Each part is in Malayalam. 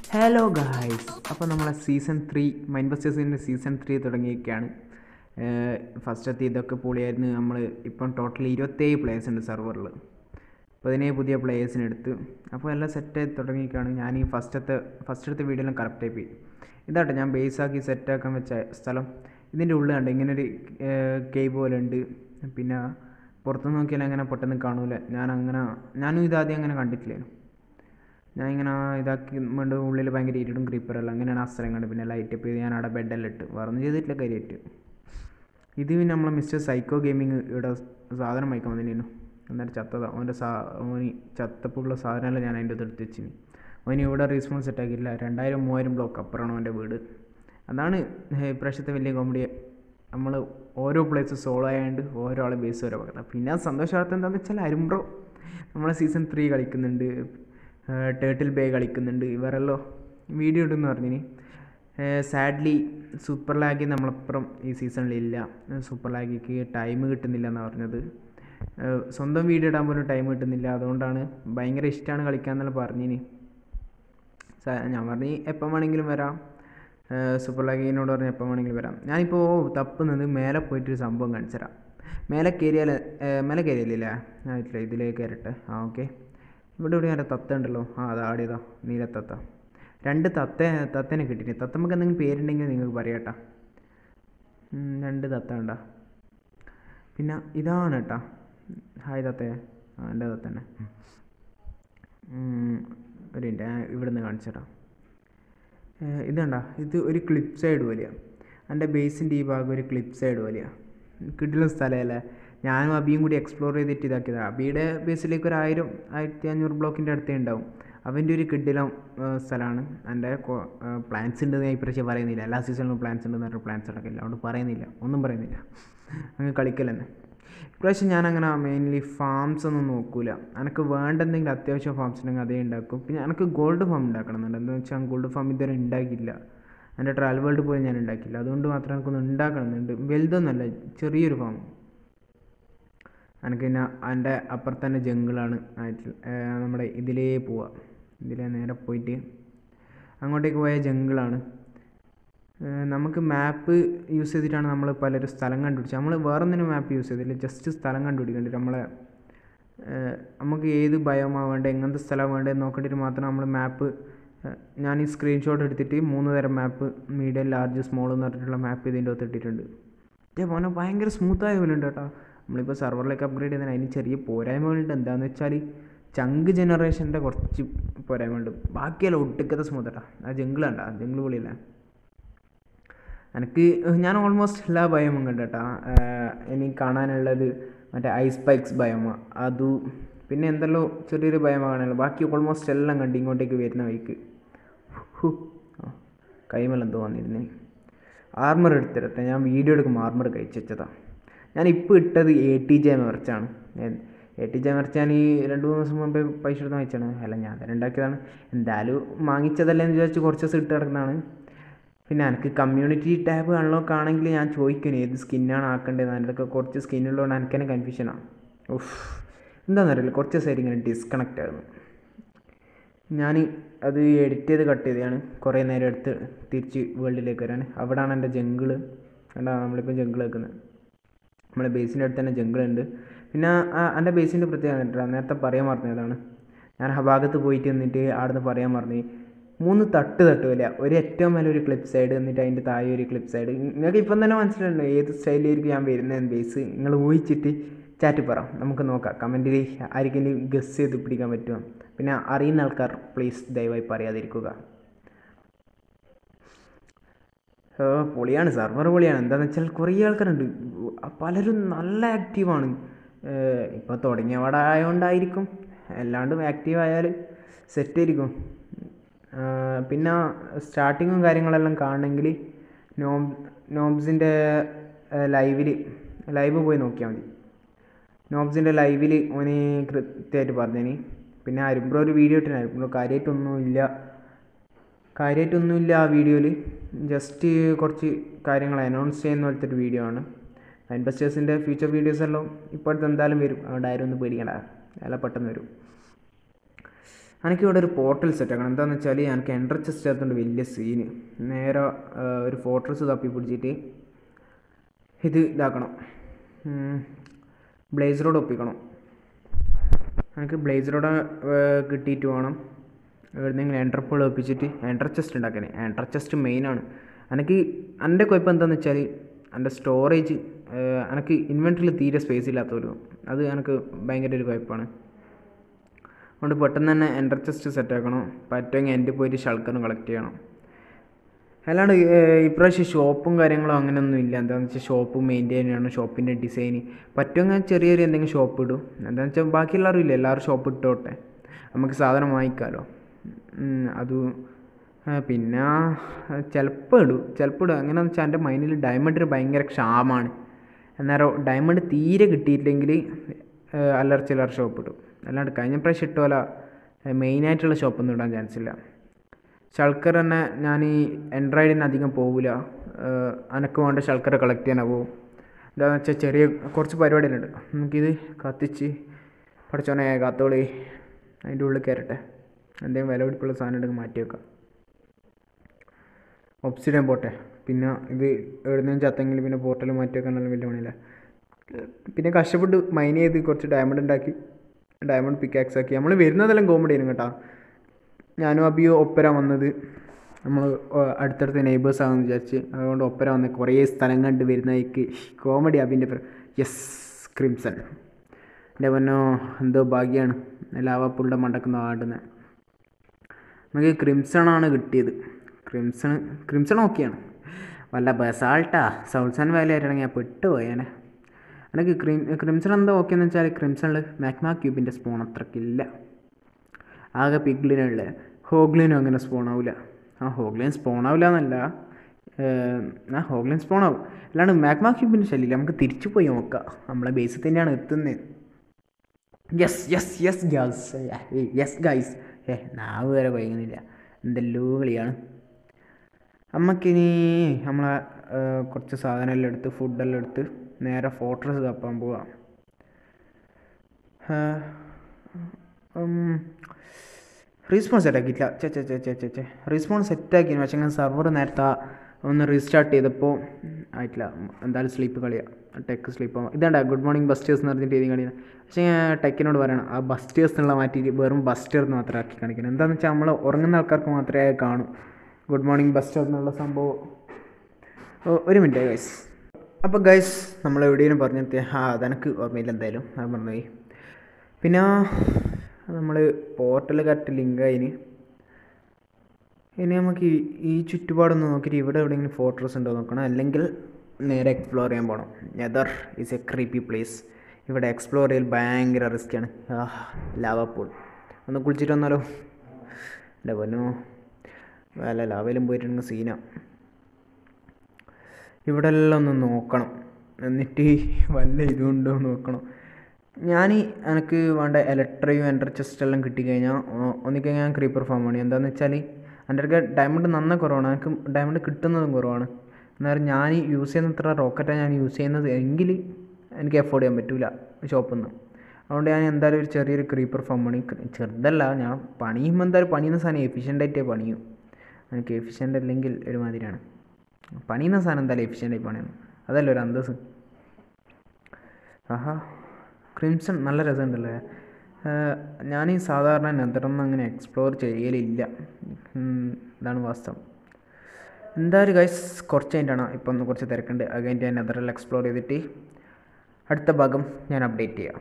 ഹലോ ഗായ്സ് അപ്പോൾ നമ്മളെ സീസൺ ത്രീ മൈൻഡ് ബസ്റ്റേഴ്സിൻ്റെ സീസൺ ത്രീ തുടങ്ങിയിരിക്കുകയാണ് ഫസ്റ്റത്തെ ഇതൊക്കെ പൊളിയായിരുന്നു നമ്മൾ ഇപ്പം ടോട്ടൽ ഇരുപത്തേഴ് പ്ലേയേഴ്സ് ഉണ്ട് സെർവറിൽ പതിനേഴ് പുതിയ പ്ലേയേഴ്സിനെ എടുത്ത് അപ്പോൾ എല്ലാം സെറ്റ് തുടങ്ങിയിരിക്കുകയാണ് ഞാൻ ഈ ഫസ്റ്റത്തെ ഫസ്റ്റത്തെ വീഡിയോയിലും കറക്റ്റ് ആയി പോയി ഇതാട്ടെ ഞാൻ ബേസാക്കി സെറ്റാക്കാൻ വെച്ച സ്ഥലം ഇതിൻ്റെ ഉള്ളിൽ കണ്ട് ഇങ്ങനെ ഒരു കേവ് പോലെ ഉണ്ട് പിന്നെ പുറത്ത് നോക്കിയാൽ അങ്ങനെ പെട്ടെന്ന് കാണൂല ഞാൻ അങ്ങനെ ഞാനും ഇതാദ്യം അങ്ങനെ കണ്ടിട്ടില്ലായിരുന്നു ഞാൻ ഇങ്ങനെ ഇതാക്കി വേണ്ട ഉള്ളിൽ ഭയങ്കര ഇരുടും ക്രീപ്പറെല്ലാം അങ്ങനെയാണ് ആ സ്ഥലം കണ്ടത് പിന്നെ ലൈറ്റ് അപ്പ് ചെയ്ത് ഞാൻ അവിടെ ബെഡെല്ലാം ഇട്ട് വേറൊന്നും ചെയ്തിട്ടില്ല കാര്യമായിട്ട് ഇത് പിന്നെ നമ്മളെ മിസ്റ്റർ സൈക്കോ ഗെയിമിങ് ഇവിടെ സാധനം വായിക്കാൻ വന്നിരുന്നു എന്നിട്ട് ചത്തതാ അവൻ്റെ സാ ഓന് ചത്തപ്പുള്ള സാധനമെല്ലാം ഞാൻ അതിൻ്റെ അടുത്ത് വെച്ചിന് അവന് ഇവിടെ റീസ്പോൺസ് സെറ്റാക്കിയില്ല രണ്ടായിരം മൂവായിരം ബ്ലോക്ക് അപ്പുറമാണ് അവൻ്റെ വീട് അതാണ് ഇപ്രാവശ്യത്തെ വലിയ കോമഡി നമ്മൾ ഓരോ പ്ലേസ് സോളോ ആയതുകൊണ്ട് ഓരോ ആളെ ബേസ് വരെ പകർത്താം പിന്നെ സന്തോഷവാർത്ത എന്താണെന്ന് വെച്ചാൽ അരുമ്പ്രോ നമ്മളെ സീസൺ ത്രീ കളിക്കുന്നുണ്ട് ടേട്ടിൽ ബേ കളിക്കുന്നുണ്ട് ഇവരെല്ലോ വീഡിയോ ഇടുമെന്ന് പറഞ്ഞിന് സാഡ്ലി സൂപ്പർ ലാഗ് നമ്മളപ്പുറം ഈ സീസണിലില്ല സൂപ്പർ ലാഗിക്ക് ടൈം കിട്ടുന്നില്ല എന്നാണ് പറഞ്ഞത് സ്വന്തം വീഡിയോ ഇടാൻ പോലും ടൈം കിട്ടുന്നില്ല അതുകൊണ്ടാണ് ഭയങ്കര ഇഷ്ടമാണ് കളിക്കാന്നെല്ലാം പറഞ്ഞിന് ഞാൻ പറഞ്ഞു എപ്പം വേണമെങ്കിലും വരാം സൂപ്പർ ലാഗിനോട് പറഞ്ഞ് എപ്പം വേണമെങ്കിലും വരാം ഞാനിപ്പോൾ തപ്പുന്നത് മേലെ പോയിട്ടൊരു സംഭവം കാണിച്ചു തരാം മേലെ കയറിയാൽ മേലെ കയറിയല്ലേ ആയിട്ടില്ല ഇതിലേക്ക് കയറട്ടെ ആ ഓക്കെ ഇവിടെ ഇവിടെ ഞാൻ തത്ത ഉണ്ടല്ലോ ആ അത് ആടിയതാ നീലത്തത്ത രണ്ട് തത്ത തത്തേനെ കിട്ടിയിട്ട് തത്തമ്മക്ക് എന്തെങ്കിലും പേരുണ്ടെങ്കിൽ നിങ്ങൾക്ക് പറയാട്ടാ രണ്ട് തത്ത ഉണ്ട പിന്നെ ഇതാണ് കേട്ടാ ഹായ് തത്തേ ആ എൻ്റെ തത്തന്നെ ഒരു മിനിറ്റ് ഞാൻ ഇവിടുന്ന് കാണിച്ചുതരാം ഇതണ്ട ഇത് ഒരു ക്ലിപ്പ് സൈഡ് പോലെയാണ് എൻ്റെ ബേസിൻ്റെ ഈ ഭാഗം ഒരു ക്ലിപ്പ് സൈഡ് പോലെയാണ് കിട്ടുന്ന സ്ഥലമല്ലേ ഞാനും അബിയും കൂടി എക്സ്പ്ലോർ ചെയ്തിട്ട് ഇതാക്കിയതാണ് അബിയുടെ ബേസിലേക്ക് ഒരു ആയിരം ആയിരത്തി അഞ്ഞൂറ് ബ്ലോക്കിൻ്റെ അടുത്തേ ഉണ്ടാവും അവൻ്റെ ഒരു കിഡിലം സ്ഥലമാണ് എൻ്റെ പ്ലാൻസ് ഉണ്ടെന്ന് ഞാൻ ഇപ്രാവശ്യം പറയുന്നില്ല എല്ലാ സീസണിലും പ്ലാൻസ് ഉണ്ടെന്ന് പറഞ്ഞിട്ട് പ്ലാൻസ് അടക്കില്ല അതുകൊണ്ട് പറയുന്നില്ല ഒന്നും പറയുന്നില്ല അങ്ങ് കളിക്കലെന്നെ ഇപ്രാവശ്യം ഞാൻ അങ്ങനെ മെയിൻലി ഫാംസ് ഒന്നും നോക്കൂല എനിക്ക് വേണ്ട എന്തെങ്കിലും അത്യാവശ്യം ഫാംസ് ഉണ്ടെങ്കിൽ അതേ ഉണ്ടാക്കും പിന്നെ എനിക്ക് ഗോൾഡ് ഫാം ഉണ്ടാക്കണമെന്നുണ്ട് എന്താണെന്ന് വെച്ചാൽ ഗോൾഡ് ഫാം ഇതുവരെ ഉണ്ടാക്കിയില്ല എൻ്റെ ട്രാവൽ വേൾഡ് പോലും ഞാൻ ഉണ്ടാക്കില്ല അതുകൊണ്ട് മാത്രം എനിക്കൊന്ന് ഉണ്ടാക്കണമെന്നുണ്ട് വലുതൊന്നുമല്ല ചെറിയൊരു ഫാം എനിക്ക് പിന്നെ എൻ്റെ അപ്പുറത്ത് തന്നെ ജംഗിളാണ് ആയിട്ട് നമ്മുടെ ഇതിലേ പോവുക ഇതിലേ നേരെ പോയിട്ട് അങ്ങോട്ടേക്ക് പോയ ജംഗിളാണ് നമുക്ക് മാപ്പ് യൂസ് ചെയ്തിട്ടാണ് നമ്മൾ പലരും സ്ഥലം കണ്ടുപിടിച്ചത് നമ്മൾ വേറൊന്നിനും മാപ്പ് യൂസ് ചെയ്തില്ല ജസ്റ്റ് സ്ഥലം കണ്ടുപിടിക്കേണ്ടി നമ്മളെ നമുക്ക് ഏത് ബയോമാ വേണ്ടത് എങ്ങനത്തെ സ്ഥലമാണ് വേണ്ടത് നോക്കേണ്ടിട്ട് മാത്രം നമ്മൾ മാപ്പ് ഞാൻ ഈ സ്ക്രീൻഷോട്ട് എടുത്തിട്ട് മൂന്ന് തരം മാപ്പ് മീഡിയം ലാർജ് സ്മോൾ എന്ന് പറഞ്ഞിട്ടുള്ള മാപ്പ് ഇതിൻ്റെ അകത്ത് ഇട്ടിട്ടുണ്ട് ഇതേ മോനെ ഭയങ്കര സ്മൂത്തായ പോലെ ഉണ്ട് കേട്ടോ നമ്മളിപ്പോൾ സെർവറിലേക്ക് അപ്ഗ്രേഡ് ചെയ്തതിന് അതിന് ചെറിയ പോരായ്മകളുണ്ട് എന്താണെന്ന് വെച്ചാൽ ചങ്ക് ജനറേഷൻ്റെ കുറച്ച് പോരായ്മയുണ്ട് ബാക്കിയെല്ലാം ഒട്ടുക്കത്തെ സ്മൂത്ത് കേട്ടോ ആ ജംഗിൾ കണ്ട ജംഗിൾ പൊളിയല്ലേ എനിക്ക് ഞാൻ ഓൾമോസ്റ്റ് എല്ലാ ബയോമും കണ്ടു കേട്ടോ എനിക്ക് കാണാനുള്ളത് മറ്റേ ഐസ് പൈക്സ് ബയോമ അതു പിന്നെ എന്തെല്ലോ ചെറിയൊരു ബയോമ കാണാനുള്ളൂ ബാക്കി ഓൾമോസ്റ്റ് എല്ലാം കണ്ട് ഇങ്ങോട്ടേക്ക് വരുന്ന വഴിക്ക് കൈമലെന്തോ വന്നിരുന്നേ ആർമർ എടുത്തിരട്ടെ ഞാൻ വീഡിയോ എടുക്കുമ്പോൾ ആർമർ കഴിച്ച് വെച്ചതാണ് ഞാൻ ഇപ്പോൾ ഇട്ടത് എ ടി ജെ മെർച്ചാണ് എ ടി ജെ മെർച്ച് ഞാൻ ഈ രണ്ട് മൂന്ന് ദിവസം മുമ്പേ പൈസ എടുത്ത് വാങ്ങിച്ചാണ് അല്ല ഞാൻ തന്നെ ഉണ്ടാക്കിയതാണ് എന്തായാലും വാങ്ങിച്ചതല്ലേ എന്ന് വിചാരിച്ച് കുറച്ച് ദിവസം ഇട്ട് കിടക്കുന്നതാണ് പിന്നെ എനിക്ക് കമ്മ്യൂണിറ്റി ടാബ് അൺലോക്ക് ആണെങ്കിൽ ഞാൻ ചോദിക്കുന്നു ഏത് സ്കിന്നാണ് ആക്കേണ്ടത് അതിൻ്റെയൊക്കെ കുറച്ച് സ്കിന്നുള്ളതുകൊണ്ട് എനിക്ക് തന്നെ കൺഫ്യൂഷനാണ് ഉഫ് എന്താണെന്നറിയില്ല കുറച്ച് ദിവസമായിട്ട് ഇങ്ങനെ ഡിസ്കണക്റ്റ് ആകുന്നു ഞാൻ അത് എഡിറ്റ് ചെയ്ത് കട്ട് ചെയ്തതാണ് കുറേ നേരം എടുത്ത് തിരിച്ച് വേൾഡിലേക്ക് വരാൻ അവിടെയാണ് എൻ്റെ ജംഗിള് കണ്ടാ നമ്മളിപ്പോൾ ജംഗിൾ വെക്കുന്നത് നമ്മുടെ ബേസിൻ്റെ അടുത്ത് തന്നെ ജംഗിളുണ്ട് പിന്നെ എൻ്റെ ബേസിൻ്റെ പ്രത്യേകത നേരത്തെ പറയാൻ പറഞ്ഞതാണ് ഞാൻ ആ ഭാഗത്ത് പോയിട്ട് നിന്നിട്ട് അവിടുന്ന് പറയാൻ പറഞ്ഞു മൂന്ന് തട്ട് തട്ടുമില്ല ഒരു ഏറ്റവും മേലെ ഒരു ക്ലിപ്പ് സൈഡ് എന്നിട്ട് അതിൻ്റെ താഴെ ഒരു ക്ലിപ്പ് സൈഡ് നിങ്ങൾക്ക് ഇപ്പം തന്നെ മനസ്സിലുണ്ടോ ഏത് സ്റ്റൈലിലായിരിക്കും ഞാൻ വരുന്നത് ബേസ് നിങ്ങൾ ഊഹിച്ചിട്ട് ചാറ്റ് പറ നമുക്ക് നോക്കാം കമൻറ്റിൽ ആർക്കെങ്കിലും ഗസ് ചെയ്ത് പിടിക്കാൻ പറ്റുമോ പിന്നെ അറിയുന്ന ആൾക്കാർ പ്ലീസ് ദയവായി പറയാതിരിക്കുക പൊളിയാണ് സെർവർ പൊളിയാണ് എന്താണെന്ന് വെച്ചാൽ കുറേ ആൾക്കാരുണ്ട് പലരും നല്ല ആക്റ്റീവാണ് ഇപ്പോൾ തുടങ്ങിയവിടെ ആയതുകൊണ്ടായിരിക്കും എല്ലാണ്ടും ആക്റ്റീവ് ആയാൽ സെറ്റായിരിക്കും പിന്നെ സ്റ്റാർട്ടിങ്ങും കാര്യങ്ങളെല്ലാം കാണണമെങ്കിൽ നോബ് നോബ്സിൻ്റെ ലൈവിൽ ലൈവ് പോയി നോക്കിയാൽ മതി നോബ്സിൻ്റെ ലൈവിൽ ഓന് കൃത്യമായിട്ട് പറഞ്ഞതിന് പിന്നെ അരുമ്പ്രോ ഒരു വീഡിയോ ഇട്ടിന് അരുമ്പ്രോ കാര്യമായിട്ടൊന്നുമില്ല കാര്യമായിട്ടൊന്നുമില്ല ആ വീഡിയോയിൽ ജസ്റ്റ് കുറച്ച് കാര്യങ്ങൾ അനൗൺസ് ചെയ്യുന്ന പോലത്തെ ഒരു വീഡിയോ ആണ് ഇൻവെസ്റ്റേഴ്സിൻ്റെ ഫ്യൂച്ചർ വീഡിയോസ് എല്ലാം ഇപ്പോഴത്തെ എന്തായാലും വരും അതുകൊണ്ട് ആരും ഒന്ന് പേടിക്കണ്ട അല്ല പെട്ടെന്ന് വരും എനിക്ക് ഇവിടെ ഒരു പോർട്ടൽ സെറ്റ് ആക്കണം എന്താണെന്ന് വെച്ചാൽ എനിക്ക് എൻട്ര ചെസ്റ്റ് ആയതുകൊണ്ട് വലിയ സീന് നേരെ ആ, ഒരു ഫോർട്രസ് തപ്പി പിടിച്ചിട്ട് ഇത് ഇതാക്കണം ബ്ലേസ് റോഡ് ഒപ്പിക്കണം എനിക്ക് ബ്ലേസ് റോഡ് കിട്ടിയിട്ട് വേണം എവിടെന്നെങ്കിലും എൻട്രപ്പുകൾ ഒപ്പിച്ചിട്ട് എൻട്ര ചെസ്റ്റ് ഉണ്ടാക്കാൻ എൻട്ര ചെസ്റ്റ് മെയിനാണ് എനിക്ക് എൻ്റെ കുഴപ്പം എന്താണെന്ന് വെച്ചാൽ എൻ്റെ സ്റ്റോറേജ് എനിക്ക് ഇൻവെൻറ്ററിൽ തീരെ സ്പേസ് ഇല്ലാത്തവരും അത് എനിക്ക് ഭയങ്കര ഒരു കുഴപ്പമാണ് അതുകൊണ്ട് പെട്ടെന്ന് തന്നെ എൻട്ര ചെസ്റ്റ് സെറ്റ് ആക്കണം പറ്റുമെങ്കിൽ എൻ്റെ പോയിട്ട് ഷൾക്കറും കളക്ട് ചെയ്യണം അല്ലാണ്ട് ഏഹ്, ഇപ്രാവശ്യം ഷോപ്പും കാര്യങ്ങളും അങ്ങനെയൊന്നും ഇല്ല എന്താണെന്ന് വെച്ചാൽ ഷോപ്പ് മെയിൻറ്റെയിൻ ചെയ്യണം ഷോപ്പിൻ്റെ ഡിസൈൻ പറ്റുമെങ്കിൽ ചെറിയൊരു എന്തെങ്കിലും ഷോപ്പ് ഇടും എന്താണെന്ന് വെച്ചാൽ ബാക്കി എല്ലാവരും ഇല്ല എല്ലാവരും ഷോപ്പ് ഇട്ടോട്ടെ നമുക്ക് സാധനം വാങ്ങിക്കാമല്ലോ ഉം, അത് ആ, പിന്നെ ചിലപ്പോൾ ഇടും ചിലപ്പോൾ ഇടും എങ്ങനെയാണെന്ന് വെച്ചാൽ എൻ്റെ മൈൻഡിൽ ഡയമണ്ടിന് ഭയങ്കര ക്ഷാമമാണ് അന്നേരം ഡയമണ്ട് തീരെ കിട്ടിയില്ലെങ്കിൽ അല്ലറ ചില്ലറ ഷോപ്പ് ഇടും അല്ലാണ്ട് കഴിഞ്ഞ പ്രാവശ്യം ഇട്ട പോലെ മെയിനായിട്ടുള്ള ഷോപ്പൊന്നും ഇടാൻ ചാൻസ് ഇല്ല ഷൾക്കർ തന്നെ ഞാൻ ഈ എൻഡ്രോയിഡിന് അധികം പോകില്ല അനക്ക് വേണ്ട ഷൾക്കർ കളക്ട് ചെയ്യാനാ പോകും എന്താണെന്ന് വെച്ചാൽ ചെറിയ കുറച്ച് പരിപാടികളുണ്ട് നമുക്കിത് കത്തിച്ച് പഠിച്ചോനെ കാത്തോളി അതിൻ്റെ ഉള്ളിൽ കയറട്ടെ എന്തെങ്കിലും വില പിടിപ്പുള്ള സാധനം ഉണ്ടെങ്കിൽ മാറ്റി വെക്കാം ഒബ്സിഡിയൻ പോട്ടെ പിന്നെ ഇത് എവിടുന്നേലും ചത്തെങ്കിൽ പിന്നെ പോർട്ടൽ മാറ്റി വെക്കാൻ നല്ല വലിയ പണിയില്ല പിന്നെ കഷ്ടപ്പെട്ട് മൈൻ ചെയ്ത് കുറച്ച് ഡയമണ്ട് ഉണ്ടാക്കി ഡയമണ്ട് പിക്കാക്സ് ആക്കി നമ്മൾ വരുന്നതെല്ലാം കോമഡി ആയിരുന്നു കേട്ടോ ഞാനും അബിയോ ഒപ്പര വന്നത് നമ്മൾ അടുത്തടുത്ത നെയ്ബേഴ്സ് ആണെന്ന് വിചാരിച്ച് അതുകൊണ്ട് ഒപ്പര വന്ന് കുറേ സ്ഥലം കണ്ട് വരുന്നതായിക്ക് കോമഡി അബിൻ്റെ പേര് യെസ് ക്രിംസൺ എൻ്റെ പൊന്നോ എന്തോ ഭാഗ്യമാണ് ലാവാപ്പുളുടെ മണ്ടക്കുന്ന ആടുന്നത് നമുക്ക് ക്രിംസൺ ആണ് കിട്ടിയത് ക്രിംസൺ ക്രിംസൺ ഓക്കെയാണ് വല്ല ബസാൾട്ടാ സൗൾസൺ വാലി ആയിട്ടാണെങ്കിൽ ഞാൻ പെട്ടുപോയേനെ എനിക്ക് ക്രിം ക്രിംസൺ എന്താ ഓക്കെ എന്ന് വെച്ചാൽ ക്രിംസണിൽ മാക്മാ ക്യൂബിൻ്റെ സ്പൂൺ അത്രക്കില്ല ആകെ പിഗ്ലിനുള്ള ഹോഗ്ലിനും അങ്ങനെ സ്പോൺ ആവില്ല ആ ഹോഗ്ലിൻ സ്പോൺ ആവില്ല എന്നല്ല ഏഹ്, ആ ഹോഗ്ലിൻ സ്പോൺ ആവും അല്ലാണ്ട് മാഗ്മാ ക്യൂബിൻ്റെ ശല്യമില്ല നമുക്ക് തിരിച്ചു പോയി നോക്കാം നമ്മളെ ബേസിൽ തന്നെയാണ് എത്തുന്നത് yes yes yes girls yes guys ഏ നാവ് വരെ കൊയ്യുന്നില്ല എന്തെല്ലോ കളിയാണ് നമുക്കിനി നമ്മളെ ഏഹ്, കുറച്ച് സാധനമെല്ലാം എടുത്ത് ഫുഡെല്ലാം എടുത്ത് നേരെ ഫോർട്രസ് തപ്പാൻ പോവാം റീസ്പോൺ സെറ്റാക്കിയില്ല ചെ ചെ ചെ ചെ ചെ ചെ റീസ്പോൺ സെറ്റാക്കി പക്ഷേ ഞാൻ സെർവർ നേരത്തെ ഒന്ന് റീസ്റ്റാർട്ട് ചെയ്തപ്പോൾ ആയിട്ടില്ല എന്തായാലും സ്ലീപ്പ് കളിയാണ് ടെക്ക് സ്ലീപ്പ് ഇതാണ്ട ഗുഡ് മോർണിംഗ് ബസ്റ്റേഴ്സ് എന്ന് പറഞ്ഞിട്ട് ഏതെങ്കിലും കളിയാണ് പക്ഷേ ഞാൻ ടെക്കിനോട് പറയണം ആ ബസ്റ്റേഴ്സ് എന്നുള്ള മാറ്റിയിട്ട് വെറും ബസ്റ്റേഴ്സ് എന്ന് മാത്രമേ ആക്കി കാണിക്കണം എന്താണെന്ന് വെച്ചാൽ നമ്മൾ ഉറങ്ങുന്ന ആൾക്കാർക്ക് മാത്രമേ അത് കാണൂ ഗുഡ് മോർണിംഗ് ബസ്റ്റേഴ്സ് എന്നുള്ള സംഭവം ഓ, ഒരു മിനിറ്റ് ഗൈസ് അപ്പോൾ ഗൈസ് നമ്മൾ എവിടെയും പറഞ്ഞിട്ട് ആ അതെനിക്ക് ഓർമ്മയില്ല എന്തായാലും അത് മറന്നുപോയി പിന്നെ നമ്മൾ പോർട്ടൽ കറക്റ്റ് ലിങ്ക് ആയിന് ഇനി നമുക്ക് ഈ ഈ ചുറ്റുപാടൊന്ന് നോക്കിയിട്ട് ഇവിടെ എവിടെയെങ്കിലും ഫോർട്രസ് ഉണ്ടോ നോക്കണം അല്ലെങ്കിൽ നേരെ എക്സ്പ്ലോർ ചെയ്യാൻ പോകണം nether is a creepy place ഇവിടെ എക്സ്പ്ലോർ ചെയ്യൽ ഭയങ്കര റിസ്ക്കാണ് ആ ലാവ പൂൾ ഒന്ന് കുളിച്ചിട്ട് വന്നാലോ എൻ്റെ പൊന്നോ വല്ല ലാവയിലും പോയിട്ടുണ്ടെങ്കിൽ സീന ഇവിടെ എല്ലാം ഒന്ന് നോക്കണം എന്നിട്ട് വല്ല ഇതുണ്ടോ എന്ന് നോക്കണം ഞാൻ എനിക്ക് വേണ്ട ഇലക്ട്രയും എൻ്റർ ചെസ്റ്റ് എല്ലാം കിട്ടിക്കഴിഞ്ഞാൽ ഒന്നിക്കൽ ഞാൻ ക്രീപ്പർ ഫാം ആണ് എന്താണെന്ന് വെച്ചാൽ എൻ്റെ അടുക്ക ഡയമണ്ട് നന്ന കുറവാണ് എനിക്ക് ഡയമണ്ട് കിട്ടുന്നതും കുറവാണ് എന്നാലും ഞാൻ യൂസ് ചെയ്യുന്ന അത്ര റോക്കറ്റാണ് ഞാൻ യൂസ് ചെയ്യുന്നത് എങ്കിൽ എനിക്ക് എഫോർഡ് ചെയ്യാൻ പറ്റില്ല ഷോപ്പിൽ നിന്ന് അതുകൊണ്ട് ഞാൻ എന്തായാലും ഒരു ചെറിയൊരു ക്രീപ്പർ ഫാം പണി ചെറുതല്ല ഞാൻ പണിയുമ്പോൾ എന്തായാലും പണിയുന്ന സാധനം എഫിഷ്യൻ്റ് ആയിട്ടേ പണിയൂ എനിക്ക് എഫിഷ്യൻ്റ് അല്ലെങ്കിൽ ഒരുമാതിരിയാണ് പണിയുന്ന സാധനം എന്തായാലും എഫിഷ്യൻ്റ് ആയി പണിയണം അതല്ല ഒരു അന്തസ് ആഹാ ക്രിംസൺ നല്ല രസമുണ്ടല്ലേ ഞാൻ ഈ സാധാരണ നെതറൊന്നും അങ്ങനെ എക്സ്പ്ലോർ ചെയ്യലില്ല ഉം, ഇതാണ് വാസ്തവം എന്തായാലും ഗൈസ് കുറച്ച് കഴിഞ്ഞിട്ടാണ് ഇപ്പം ഒന്ന് കുറച്ച് തിരക്കുണ്ട് അത് കഴിഞ്ഞിട്ട് ഞാൻ നെതറെല്ലാം എക്സ്പ്ലോർ ചെയ്തിട്ട് അടുത്ത ഭാഗം ഞാൻ അപ്ഡേറ്റ് ചെയ്യാം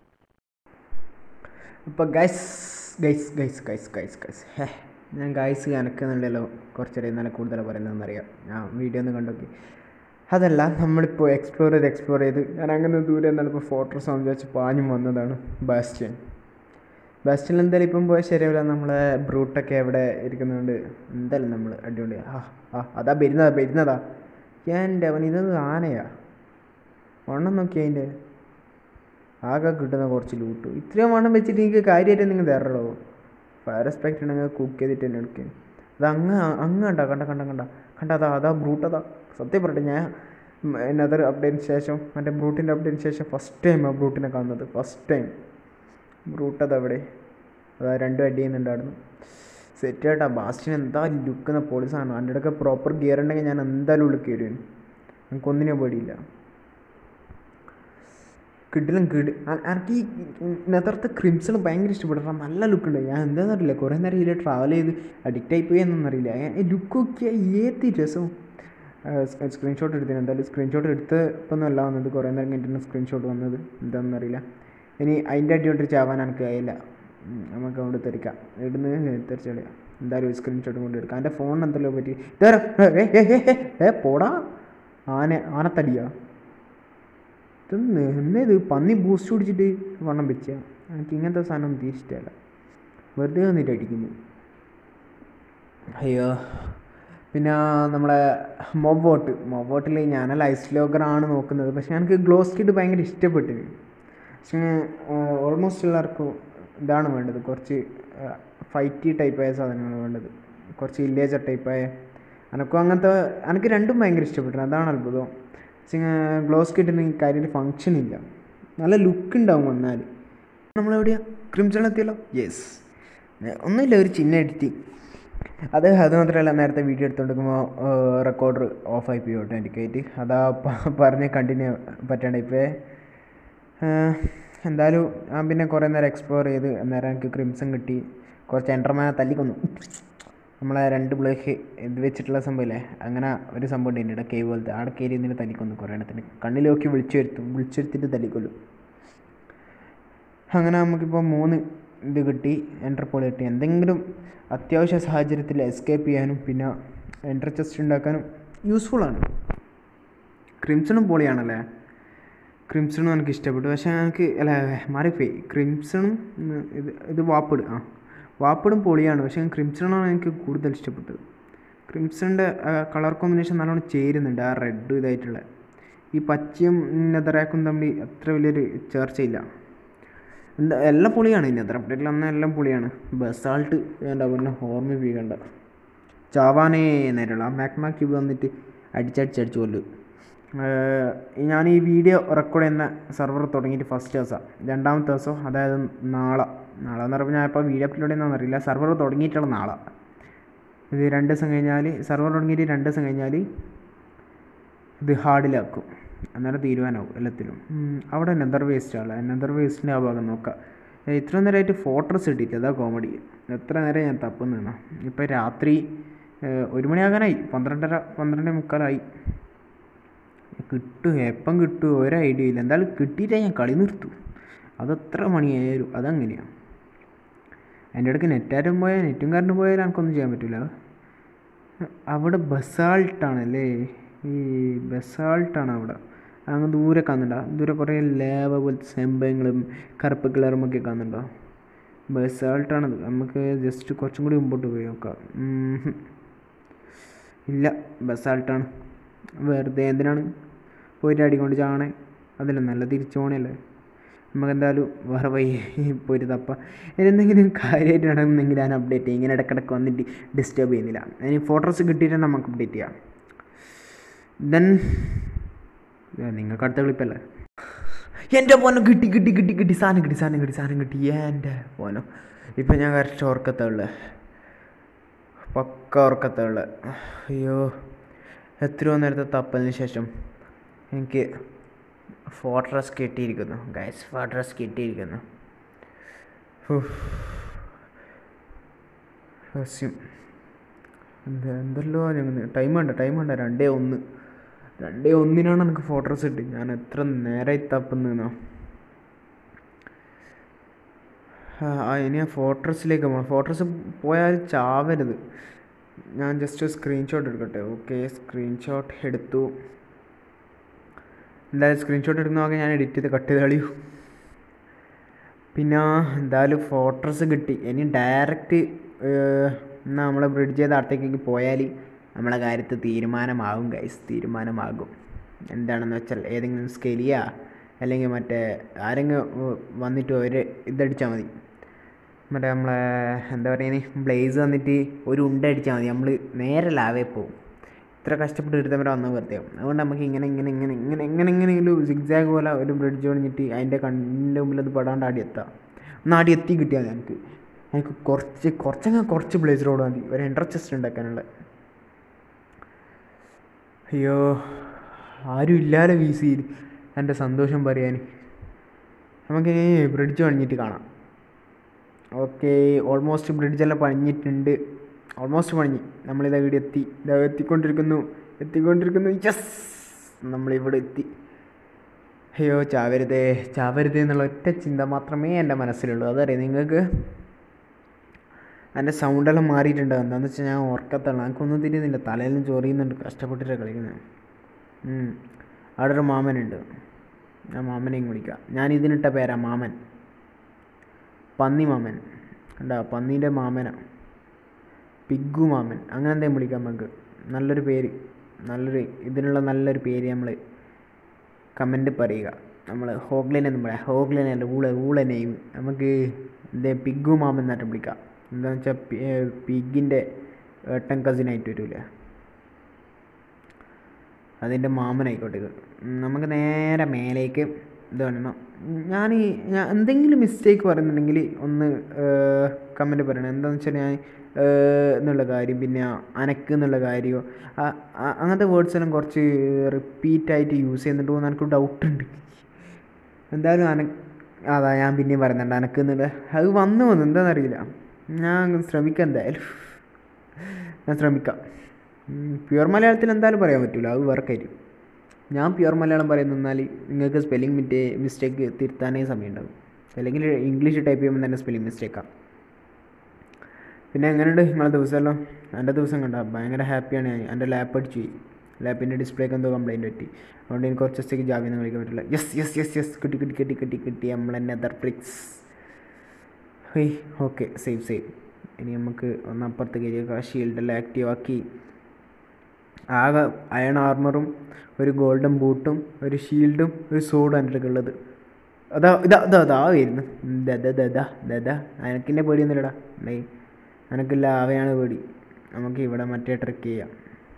അപ്പോൾ guys guys guys guys guys guys hey ഞാൻ ഗൈസ് കനക്കുന്നുണ്ടല്ലോ കുറച്ചേരം നല്ല കൂടുതൽ പറയുന്നതെന്നറിയാം ഞാൻ വീഡിയോ ഒന്ന് കണ്ടോക്കി അതല്ല നമ്മളിപ്പോൾ എക്സ്പ്ലോർ ചെയ്ത് എക്സ്പ്ലോർ ചെയ്ത് ഞാൻ അങ്ങനെ ദൂരെ എന്താണ് ഇപ്പോൾ ഫോട്ടോസ് ആണെന്ന് വിചാരിച്ച് പാഞ്ഞും വന്നതാണ് ബാസ്റ്റ്യൻ ബാസ്റ്റ്യൻ എന്തായാലും ഇപ്പം പോയാൽ ശരിയാവില്ല നമ്മളെ ബ്രൂട്ടൊക്കെ എവിടെ ഇരിക്കുന്നുണ്ട് എന്തായാലും നമ്മൾ അടിപൊളി ആ ആ അതാ വരുന്നതാ വരുന്നതാ എൻ്റെ അവൻ ഇത് ആനയാ വണ്ണം നോക്കി അതിൻ്റെ ആകെ കിട്ടുന്ന കുറച്ച് ലൂട്ട് ഇത്രയും വണ്ണം വെച്ചിട്ട് നിങ്ങൾക്ക് കാര്യമായിട്ട് നിങ്ങൾ തരണോ ഫയർ റെസ്പെക്റ്റ് ഉണ്ടെങ്കിൽ കുക്ക് ചെയ്തിട്ട് തന്നെ എടുക്കുക അത് അങ്ങ് അങ്ങ് കണ്ട കണ്ട കണ്ട കണ്ട കണ്ട അതാ അതാ ബ്രൂട്ട് അതാ സത്യം പറയട്ടെ ഞാൻ എന്നതൊരു അപ്ഡേറ്റിന് ശേഷം മറ്റേ ബ്രൂട്ടിൻ്റെ അപ്ഡേറ്റിന് ശേഷം ഫസ്റ്റ് ടൈം ആ ബ്രൂട്ടിനെ കാണുന്നത് ഫസ്റ്റ് ടൈം ബ്രൂട്ട് അതവിടെ അതാ രണ്ടും അടി ചെയ്യുന്നുണ്ടായിരുന്നു സെറ്റ് ആയിട്ടാ ബാസ്റ്റിന് എന്താ ലുക്ക് എന്ന പോളിസാണ് അതിൻ്റെ ഇടയ്ക്ക് പ്രോപ്പർ ഗിയർ ഉണ്ടെങ്കിൽ ഞാൻ എന്തായാലും ഉള്ളിൽ കയറി വരും എനിക്കൊന്നിനും പേടിയില്ല കിടിലും കിട് എനിക്ക് ഈ നെതർത്തെ ക്രിംസൺ ഭയങ്കര ഇഷ്ടപ്പെട്ടു നല്ല ലുക്ക് ഉണ്ട് ഞാൻ എന്താണെന്ന് അറിയില്ല കുറേ നേരം ഇതിൽ ട്രാവൽ ചെയ്ത് അഡിക്റ്റ് ആയി പോയി എന്നൊന്നറിയില്ല ലുക്ക് നോക്കിയാൽ ഏത് രസവും സ്ക്രീൻഷോട്ട് എടുത്തിന് എന്തായാലും സ്ക്രീൻഷോട്ട് എടുത്ത് ഇപ്പം അല്ല വന്നത് കുറേ നേരം കഴിഞ്ഞിട്ടാണ് സ്ക്രീൻഷോട്ട് വന്നത് എന്താണെന്ന് അറിയില്ല ഇനി അതിൻ്റെ അടിയോട്ട് ചാവാൻ എനിക്ക് കഴിയില്ല ഉം, നമുക്ക് അവിടെ തെറിക്കാം ഇവിടുന്ന് തെറിച്ചളിയാം എന്തായാലും ഒരു സ്ക്രീൻഷോട്ട് കൊണ്ട് എടുക്കാം എൻ്റെ ഫോണിന് എന്തെല്ലോ പറ്റി ഇതേറെ ഏ, ഏ, ഏ, ഏ, ഏ പോടാ ആന ആനത്തടിയാ ഇതൊന്ന് എന്നേത് പന്നി ബൂസ്റ്റ് കുടിച്ചിട്ട് വണ്ണം വെച്ച എനിക്ക് ഇങ്ങനത്തെ സാധനം ഒന്നും തീരെ ഇഷ്ടമല്ല വെറുതെ വന്നിട്ട് അടിക്കുന്നു അയ്യോ പിന്നെ നമ്മളെ മൊബോട്ട് മൊബോട്ടിൽ ഞാനല്ല ഐസ് ലോഗറാണ് നോക്കുന്നത് പക്ഷെ എനിക്ക് ഗ്ലോ സ്കിഡ് ഭയങ്കര ഇഷ്ടപ്പെട്ടു പക്ഷേ ഓൾമോസ്റ്റ് എല്ലാവർക്കും ഇതാണ് വേണ്ടത് കുറച്ച് ഫൈറ്റി ടൈപ്പായ സാധനങ്ങളാണ് വേണ്ടത് കുറച്ച് ഇല്ലേജർ ടൈപ്പായ എനക്കും അങ്ങനത്തെ എനിക്ക് രണ്ടും ഭയങ്കര ഇഷ്ടപ്പെട്ടു അതാണ് അത്ഭുതം പക്ഷേ ഗ്ലോ സ്കിഡിന് കാര്യമായിട്ട് ഫങ്ഷൻ ഇല്ല നല്ല ലുക്ക് ഉണ്ടാവും വന്നാൽ നമ്മളെവിടെയാ ക്രിംസൺ എത്തിയല്ലോ യെസ് ഒന്നുമില്ല ഒരു ചിഹ്നം എഡിറ്റിങ് അത് അത് മാത്രമല്ല നേരത്തെ വീഡിയോ എടുത്തുകൊണ്ടിരിക്കുമ്പോൾ റെക്കോർഡർ ഓഫായി പോയി ഓട്ടോമാറ്റിക്കായിട്ട് അതാ പ- പറഞ്ഞ് കണ്ടിന്യൂ പറ്റണ്ട ഇപ്പോൾ എന്തായാലും ഞാൻ പിന്നെ കുറേ നേരം എക്സ്പ്ലോർ ചെയ്ത് അന്നേരം എനിക്ക് ക്രിംസൺ കിട്ടി കുറച്ച് എൻ്റർമാനെ തല്ലിക്കൊന്നു നമ്മളെ രണ്ട് ബ്ലോക്ക് ഇത് വെച്ചിട്ടുള്ള സംഭവമില്ലേ അങ്ങനെ ഒരു സംഭവം ഉണ്ട് എൻ്റെ കേവ് പോലത്തെ അവിടെ കയറി ഇതിന് തല്ലിക്കൊന്നു കുറേ എണ്ണത്തിന് കണ്ണിൽ നോക്കി വിളിച്ചു വരുത്തും വിളിച്ചു വരുത്തിയിട്ട് തല്ലിക്കൊല്ലും അങ്ങനെ നമുക്കിപ്പോൾ മൂന്ന് ഇത് കിട്ടി എൻ്റർ പോൾ കിട്ടി എന്തെങ്കിലും അത്യാവശ്യ സാഹചര്യത്തിൽ എസ്കേപ്പ് ചെയ്യാനും പിന്നെ എൻ്റർ ചെസ്റ്റ് ഉണ്ടാക്കാനും യൂസ്ഫുള്ളാണ് ക്രിംസണും പൊളിയാണല്ലേ ക്രിംസണും എനിക്ക് ഇഷ്ടപ്പെട്ടു പക്ഷേ എനിക്ക് അല്ല മാറിപ്പോയി ക്രിംസണും ഉം, ഇത് ഇത് വാപ്പിട് ആ വാപ്പിടും പൊളിയാണ് പക്ഷേ ക്രിംസണാണ് എനിക്ക് കൂടുതൽ ഇഷ്ടപ്പെട്ടത് ക്രിംസണിൻ്റെ കളർ കോമ്പിനേഷൻ നല്ലോണം ചേരുന്നുണ്ട് ആ റെഡ് ഇതായിട്ടുള്ള ഈ പച്ചയും നെതറാക്കും തമ്മിൽ അത്ര വലിയൊരു ചേർച്ചയില്ല എന്താ എല്ലാം പൊളിയാണ് ഇനി അത്ര അപ്ഡേറ്റിൽ അന്ന് എല്ലാം പൊളിയാണ് ബസാൾട്ട് വേണ്ട പിന്നെ ഓർമ്മിപ്പിക്കണ്ട ചാവാനേ നേരമുള്ളൂ ആ മാക്മാ ക്യൂബ് വന്നിട്ട് അടിച്ചടിച്ചടിച്ച് കൊല്ലും ഏർ ഞാൻ ഈ വീഡിയോ റെക്കോർഡ് ചെയ്യുന്ന സെർവർ തുടങ്ങിയിട്ട് ഫസ്റ്റ് ദിവസം രണ്ടാമത്തെ ദിവസം അതായത് നാളെ നാളെ എന്ന് പറയുമ്പോൾ ഞാൻ ഇപ്പോൾ വീഡിയോ അപ്ലോഡ് ചെയ്യുന്നതെന്ന് അറിയില്ല സെർവർ തുടങ്ങിയിട്ടുള്ള നാളെ ഇത് രണ്ട് ദിവസം കഴിഞ്ഞാൽ സെർവർ തുടങ്ങിയിട്ട് രണ്ട് ദിവസം കഴിഞ്ഞാൽ ഇത് ഹാർഡിലാക്കും അന്നേരം തീരുമാനമാവും എല്ലാത്തിലും ഉം, അവിടെ നെതർ വേസ്റ്റ് ആണ് നെതർ വേസ്റ്റിൻ്റെ ആ ഭാഗം നോക്കാം ഏ, ഇത്ര നേരമായിട്ട് ഫോട്ടോസ് ഇട്ടിട്ട് അതാ കോമഡി എത്ര നേരം ഞാൻ തപ്പുന്നതാണ് ഇപ്പം രാത്രി ഏ, ഒരു മണിയാകാനായി പന്ത്രണ്ടര പന്ത്രണ്ട് മുക്കാലായി കിട്ടും എപ്പം കിട്ടും ഒരു ഐഡിയ ഇല്ല എന്തായാലും കിട്ടിയിട്ടേ ഞാൻ കളി നിർത്തും അതെത്ര മണിയായാലും അതങ്ങനെയാണ് എൻ്റെ ഇടയ്ക്ക് നെറ്റാരും പോയാൽ നെറ്റും കറണ്ടും പോയാൽ എനിക്കൊന്നും ചെയ്യാൻ പറ്റില്ല അവിടെ ബസാൾട്ടാണല്ലേ ഈ ബസാൾട്ടാണ് അവിടെ അങ്ങ് ദൂരെ കാണുന്നുണ്ടോ ദൂരെ കുറേ ലേവ പോലത്തെ സെമ്പങ്ങളും കറുപ്പ് കളറും ഒക്കെ കാണുന്നുണ്ടോ ബസാൾട്ടാണത് നമുക്ക് ജസ്റ്റ് കുറച്ചും കൂടി മുമ്പോട്ട് പോയി നോക്കാം ഉം ഹും. ഇല്ല ബസാൾട്ടാണ് വെറുതെ എന്തിനാണ് പോയിട്ട് അടിക്കൊണ്ട് ചാണേ അതല്ല നല്ല തിരിച്ചു പോണല്ലേ നമുക്ക് എന്തായാലും വേറെ വഴി പോയിട്ട് തപ്പ എന്തെങ്കിലും കാര്യമായിട്ട് നടക്കുന്നെങ്കിൽ ഞാൻ അപ്ഡേറ്റ് ചെയ്യും ഇങ്ങനെ ഇടയ്ക്കിടയ്ക്ക് വന്നിട്ട് ഡിസ്റ്റർബ് ചെയ്യുന്നില്ല ഇനി ഫോട്ടോസ് കിട്ടിയിട്ട് നമുക്ക് അപ്ഡേറ്റ് ചെയ്യാം ദെൻ നിങ്ങൾക്ക് അടുത്ത ക്ലിപ്പല്ലേ എൻ്റെ പോനോ കിട്ടി കിട്ടി കിട്ടി കിട്ടി സാധനം കിട്ടി സാധനം കിട്ടി സാധനം കിട്ടി എൻ്റെ പോനോ ഇപ്പം ഞാൻ കറക്റ്റ് ഓർക്കത്തുള്ളു പക്ക ഓർക്കത്തുള്ളു അയ്യോ എത്രയോ നേരത്തെ തപ്പതിന് ശേഷം എനിക്ക് ഫോട്ടോസ് കിട്ടിയിരിക്കുന്നു ഗൈസ് ഫോട്ടോസ് കിട്ടിയിരിക്കുന്നു ഉഫ്. ഹസ്യം എന്താ എന്തല്ലോ ഞങ്ങൾ ടൈം വേണ്ട ടൈം വേണ്ട രണ്ടേ ഒന്ന് രണ്ടേ ഒന്നിനാണ് എനിക്ക് ഫോട്ടോസ് കിട്ടി ഞാൻ എത്ര നേരമായി തപ്പുന്നോ ആ ഇനി ആ ഫോട്ടോസിലേക്ക് പോകണം ഫോട്ടോസ് പോയാൽ ചാവരുത് ഞാൻ ജസ്റ്റ് സ്ക്രീൻഷോട്ട് എടുക്കട്ടെ ഓക്കെ സ്ക്രീൻഷോട്ട് എടുത്തു എന്തായാലും സ്ക്രീൻഷോട്ട് എടുക്കുന്നതൊക്കെ ഞാൻ എഡിറ്റ് ചെയ്ത് കട്ട് ചെയ്ത് കളയൂ പിന്നെ എന്തായാലും ഫോട്ടോസ് കിട്ടി ഇനി ഡയറക്റ്റ് എന്നാൽ നമ്മൾ ബ്രിഡ്ജ് ചെയ്ത് അടുത്തേക്ക് പോയാൽ നമ്മളെ കാര്യത്തിൽ തീരുമാനമാകും ഗൈസ് തീരുമാനമാകും എന്താണെന്ന് വെച്ചാൽ ഏതെങ്കിലും സ്കെലിയ അല്ലെങ്കിൽ മറ്റേ ആരെങ്കിലും ഉ- വന്നിട്ട് ഒരു ഇതടിച്ചാൽ മതി മറ്റേ നമ്മളെ എന്താ പറയുന്നത് ബ്ലേസ് വന്നിട്ട് ഒരു ഉണ്ട അടിച്ചാൽ മതി നമ്മൾ നേരെ ലാവേ പോകും ഇത്ര കഷ്ടപ്പെട്ട് എടുത്തവരെ വന്ന് വെറുതെ ആവും. അതുകൊണ്ട് നമുക്ക് ഇങ്ങനെ ഇങ്ങനെ ഇങ്ങനെ ഇങ്ങനെ എങ്ങനെ എങ്ങനെയെങ്കിലും സിഗ്സാഗ് പോലെ ഒരു ബ്രിഡ്ജ് പണിഞ്ഞിട്ട് അതിൻ്റെ കണ്ണിൻ്റെ മുമ്പിൽ അത് പെടാണ്ട് ആടി എത്താം ഒന്ന് ആടി എത്തി കിട്ടിയാൽ ഞങ്ങൾക്ക് എനിക്ക് കുറച്ച് കുറച്ചങ്ങ് കുറച്ച് ബ്ലേസ് റോഡ് മതി ഒരു എൻട്ര ചെസ്റ്റ് ഉണ്ടാക്കാനുള്ള അയ്യോ ആരും ഇല്ലാതെ വി സിയിൽ എൻ്റെ സന്തോഷം പറയാൻ നമുക്കിനി ബ്രിഡ്ജ് പണിഞ്ഞിട്ട് കാണാം ഓക്കെ ഓൾമോസ്റ്റ് ബ്രിഡ്ജെല്ലാം പണിഞ്ഞിട്ടുണ്ട് ഓൾമോസ്റ്റ് പണിഞ്ഞ് നമ്മളിതാ ഇവിടെ എത്തി ഇതാ എത്തിക്കൊണ്ടിരിക്കുന്നു എത്തിക്കൊണ്ടിരിക്കുന്നു യെസ് നമ്മളിവിടെ എത്തി അയ്യോ ചാവരുതേ ചാവരുതേ എന്നുള്ള ഒറ്റ ചിന്ത മാത്രമേ എൻ്റെ മനസ്സിലുള്ളൂ അതറിയാം നിങ്ങൾക്ക് എൻ്റെ സൗണ്ടെല്ലാം മാറിയിട്ടുണ്ട് എന്താണെന്ന് വെച്ചാൽ ഞാൻ ഉറക്കത്താണ് എനിക്കൊന്നും തിരിയുന്നില്ല തലയിലും ചൊറിയുന്നുണ്ട് കഷ്ടപ്പെട്ടിട്ടാണ് കളിക്കുന്നത് ഉം. അവിടെ ഒരു മാമനുണ്ട് ഞാൻ മാമനെയും വിളിക്കാം ഞാൻ ഇതിനിട്ട പേരാ മാമൻ പന്നി മാമൻ കണ്ടാ പന്നീൻ്റെ മാമനാ പിഗ്ഗു മാമൻ അങ്ങനെ എന്തെങ്കിലും വിളിക്കാം നമുക്ക് നല്ലൊരു പേര് നല്ലൊരു ഇതിനുള്ള നല്ലൊരു പേര് നമ്മൾ കമൻറ്റ് പറയുക നമ്മൾ ഹോഗ്ലൈൻ എന്ന് പറയാം ഹോഗ്ലൈൻ അല്ല ഊള ഊള നെയിം നമുക്ക് എന്തേ പിഗ്ഗു മാമൻ എന്നായിട്ട് വിളിക്കാം എന്താണെന്ന് വെച്ചാൽ പിഗിൻ്റെ ഏട്ടൻ കസിനായിട്ട് വരില്ലേ അതിൻ്റെ മാമനായിക്കോട്ടെ ഇത് ഉം, നമുക്ക് നേരെ മേലേക്ക് ഇത് വേണം ഞാൻ ഈ ഞാൻ എന്തെങ്കിലും മിസ്റ്റേക്ക് പറയുന്നുണ്ടെങ്കിൽ ഒന്ന് കമൻറ്റ് പറയണം എന്താണെന്ന് വെച്ചാൽ ഞാൻ ഏഹ്, എന്നുള്ള കാര്യം പിന്നെ അനക്ക് എന്നുള്ള കാര്യമോ ആ- ആ- അങ്ങനത്തെ വേർഡ്സ് എല്ലാം കുറച്ച് റിപ്പീറ്റായിട്ട് യൂസ് ചെയ്യുന്നുണ്ടോ എന്ന് എനിക്ക് ഡൗട്ട് ഉണ്ട് എന്തായാലും അന അതാ ഞാൻ പിന്നെയും പറയുന്നുണ്ട് അനക്ക് എന്നുള്ള അത് വന്നു വന്നു എന്താണെന്നറിയില്ല ഞാൻ ശ്രമിക്കാം എന്തായാലും ഞാൻ ശ്രമിക്കാം പ്യുവർ മലയാളത്തിൽ എന്തായാലും പറയാൻ പറ്റില്ല അത് വേറെ കാര്യം ഞാൻ പ്യുവർ മലയാളം പറയുന്നാൽ നിങ്ങൾക്ക് സ്പെല്ലിംഗ് മിറ്റേ മിസ്റ്റേക്ക് തിരുത്താനേ സമയമുണ്ടാകും അല്ലെങ്കിൽ ഇംഗ്ലീഷ് ടൈപ്പ് ചെയ്യുമ്പോൾ തന്നെ സ്പെല്ലിംഗ് മിസ്റ്റേക്കാണ് പിന്നെ എങ്ങനെയുണ്ട് നിങ്ങളെ ദിവസമെല്ലാം എൻ്റെ ദിവസം കണ്ട ഭയങ്കര ഹാപ്പിയാണ് ഞാൻ എൻ്റെ ലാപ്പ് അടിച്ചു പോയി ലാപ്പിൻ്റെ ഡിസ്പ്ലേക്ക് എന്തോ കംപ്ലൈൻറ്റ് പറ്റി അതുകൊണ്ട് എനിക്ക് കുറച്ച് ദിവസത്തേക്ക് ജാമ്യം കളിക്കാൻ പറ്റില്ല യെസ് യെസ് യെസ് യെസ് കിട്ടി കിട്ടി കിട്ടി കിട്ടി കിട്ടി നമ്മളെ nether tricks hey okay save save ഇനി നമുക്ക് ഒന്ന് അപ്പുറത്ത് കയറിയേക്കാം ഷീൽഡെല്ലാം ആക്റ്റീവ് ആക്കി ആകെ അയൺ ആർമറും ഒരു ഗോൾഡൻ ബൂട്ടും ഒരു ഷീൽഡും ഒരു സോഡും എൻ്റെ അടുക്ക ഉള്ളത് അതാ ഇതാ ഇതാ അതാ വരുന്നു ദദ ദദ ദദ അനക്കിൻ്റെ പേടിയൊന്നുമില്ലടാ ഡേ അനക്കില്ല അവയാണ് പേടി നമുക്ക് ഇവിടെ മറ്റേ ട്രിക്ക് ചെയ്യാം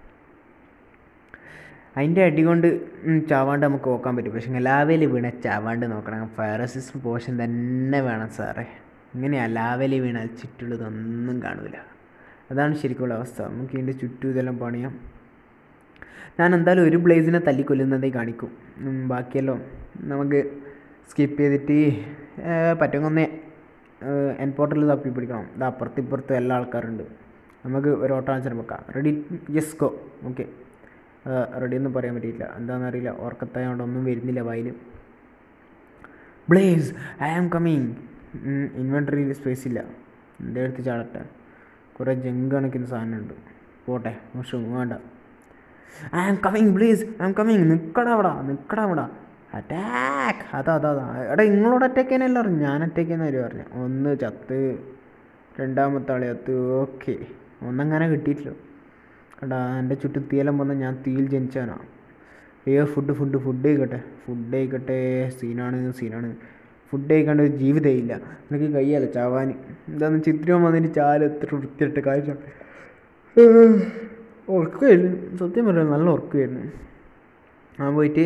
അതിൻ്റെ അടി കൊണ്ട് ഉം, ചാവാണ്ട് നമുക്ക് നോക്കാൻ പറ്റും പക്ഷേ ലാവയിൽ വീണ ചാവാണ്ട് നോക്കണം ഫയർ അസിസ്റ്റ് പോഷൻ തന്നെ വേണം സാറേ ഇങ്ങനെയാ ലാവയിൽ വീണാൽ ചുറ്റുള്ളതൊന്നും കാണില്ല അതാണ് ശരിക്കുള്ള അവസ്ഥ നമുക്ക് ഇതിൻ്റെ ചുറ്റും ഇതെല്ലാം പണിയാം ഞാൻ എന്തായാലും ഒരു ബ്ലേസിനെ തല്ലിക്കൊല്ലുന്നതേ കാണിക്കും ഉം, ബാക്കിയെല്ലാം നമുക്ക് സ്കിപ്പ് ചെയ്തിട്ട് പറ്റുന്നേ എൻ പോർട്ടലിൽ തപ്പി പിടിക്കണം ഇത് അപ്പുറത്ത് ഇപ്പുറത്തും എല്ലാ ആൾക്കാരുണ്ട് നമുക്ക് ഒരു ഓട്ടോമാൻസരം വെക്കാം ready yes go okay ready ഒന്നും പറയാൻ പറ്റിയില്ല എന്താണെന്നറിയില്ല ഓർക്കത്തായോണ്ട് ഒന്നും വരുന്നില്ല വായിൽ ബ്ലേസ് ഐ ആം കമ്മിങ് ഇൻവെൻട്രിയിൽ സ്പേസ് ഇല്ല എൻ്റെ അടുത്ത് ചാടട്ടെ കുറേ ജങ്ക് കണക്കിന് സാധനമുണ്ട് പോട്ടെ മോശം വേണ്ട I am coming please I am coming നിൽക്കടാ അവിടെ നിൽക്കടാ അവിടെ അറ്റാക്ക് അതാ അതാ അതാ എടാ നിങ്ങളോട് അറ്റാക്ക് ചെയ്യാനല്ല പറഞ്ഞു ഞാൻ അറ്റാക്ക് ചെയ്യുന്ന കാര്യം പറഞ്ഞു ഒന്ന് ചത്ത് രണ്ടാമത്തെ ആളെ ചത്ത് ഓക്കെ ഒന്നങ്ങനെ കിട്ടിയിട്ടില്ല കണ്ടാ എൻ്റെ ചുറ്റും തീയെല്ലാം വന്ന് ഞാൻ തീയിൽ ജനിച്ചവനാ അയ്യോ ഫുഡ് ഫുഡ് ഫുഡ് കഴിക്കട്ടെ ഫുഡ് കഴിക്കട്ടെ സീനാണ് സീനാണ് ഫുഡ് കഴിക്കാണ്ട് ഒരു ജീവിതമേ ഇല്ല എനിക്ക് കയ്യല്ല ചാവാൻ എന്താന്ന് ചിത്രം വന്നിട്ട് ചാല് എത്ര വൃത്തിയിട്ട കാര്യം ഉറക്കമായിരുന്നു സത്യം പറയാം നല്ല ഉറക്കമായിരുന്നു ഞാൻ പോയിട്ട്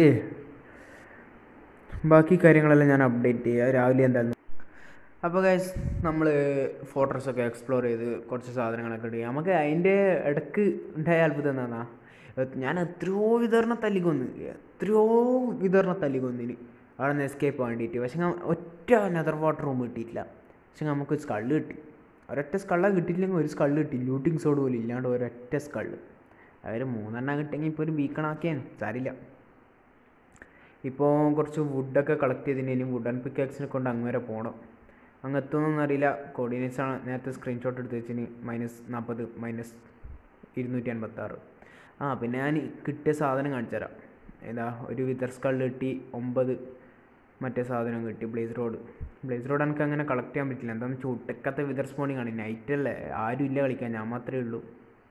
ബാക്കി കാര്യങ്ങളെല്ലാം ഞാൻ അപ്ഡേറ്റ് ചെയ്യുക രാവിലെ എന്തായാലും അപ്പോൾ ഗൈസ് നമ്മൾ ഫോട്ടോസൊക്കെ എക്സ്പ്ലോർ ചെയ്ത് കുറച്ച് സാധനങ്ങളൊക്കെ ഇട്ട് നമുക്ക് അതിൻ്റെ ഇടയ്ക്ക് ഉണ്ടായ അത്ഭുതം എന്താ ഞാൻ എത്രയോ വിതരണ തല്ലിക്കൊന്ന് എത്രയോ വിതരണ തല്ലിക്കൊന്നിന് അവിടെ നിന്ന് എസ്കേപ്പ് വേണ്ടിയിട്ട് പക്ഷെ ഞാൻ ഒറ്റ നെതർ വാട്ടർ റൂം കിട്ടിയിട്ടില്ല പക്ഷെ നമുക്ക് സ്കള്ള് കിട്ടി ഒരൊറ്റ സ്കള്ള കിട്ടിയില്ലെങ്കിൽ ഒരു സ്കള്ള് കിട്ടി ലൂട്ടിങ് സോഡ് പോലും ഇല്ലാണ്ട് ഒരൊറ്റ സ്കള്ള് അവർ മൂന്നെണ്ണം കിട്ടിയെങ്കിൽ ഇപ്പോൾ ഒരു ബീക്കണാക്കിയാണ് സാരില്ല ഇപ്പോൾ കുറച്ച് വുഡൊക്കെ കളക്ട് ചെയ്തതിനും വുഡൻ പിക്കാക്സിനെ കൊണ്ട് അങ്ങ് വരെ പോകണം അങ്ങ് എത്തുമെന്നൊന്നും അറിയില്ല കോർഡിനേറ്റ്സ് ആണ് നേരത്തെ സ്ക്രീൻഷോട്ട് എടുത്ത് വെച്ചിന് മൈനസ് നാൽപ്പത് മൈനസ് ഇരുന്നൂറ്റി അൻപത്താറ് ആ പിന്നെ ഞാൻ കിട്ടിയ സാധനം കാണിച്ചു തരാം ഏതാ ഒരു വിതർ സ്കള്ള് കിട്ടി ഒമ്പത് മറ്റേ സാധനം കിട്ടി ബ്ലേസ് റോഡ് ബ്ലേസ് റോഡ് എനിക്ക് അങ്ങനെ കളക്ട് ചെയ്യാൻ പറ്റില്ല എന്താണെന്ന് വെച്ചാൽ ഒട്ടക്കത്തെ വിതർ സ്പോണിങ് ആണ് നൈറ്റ് അല്ലേ ആരും ഇല്ല കളിക്കാൻ ഞാൻ മാത്രമേ ഉള്ളൂ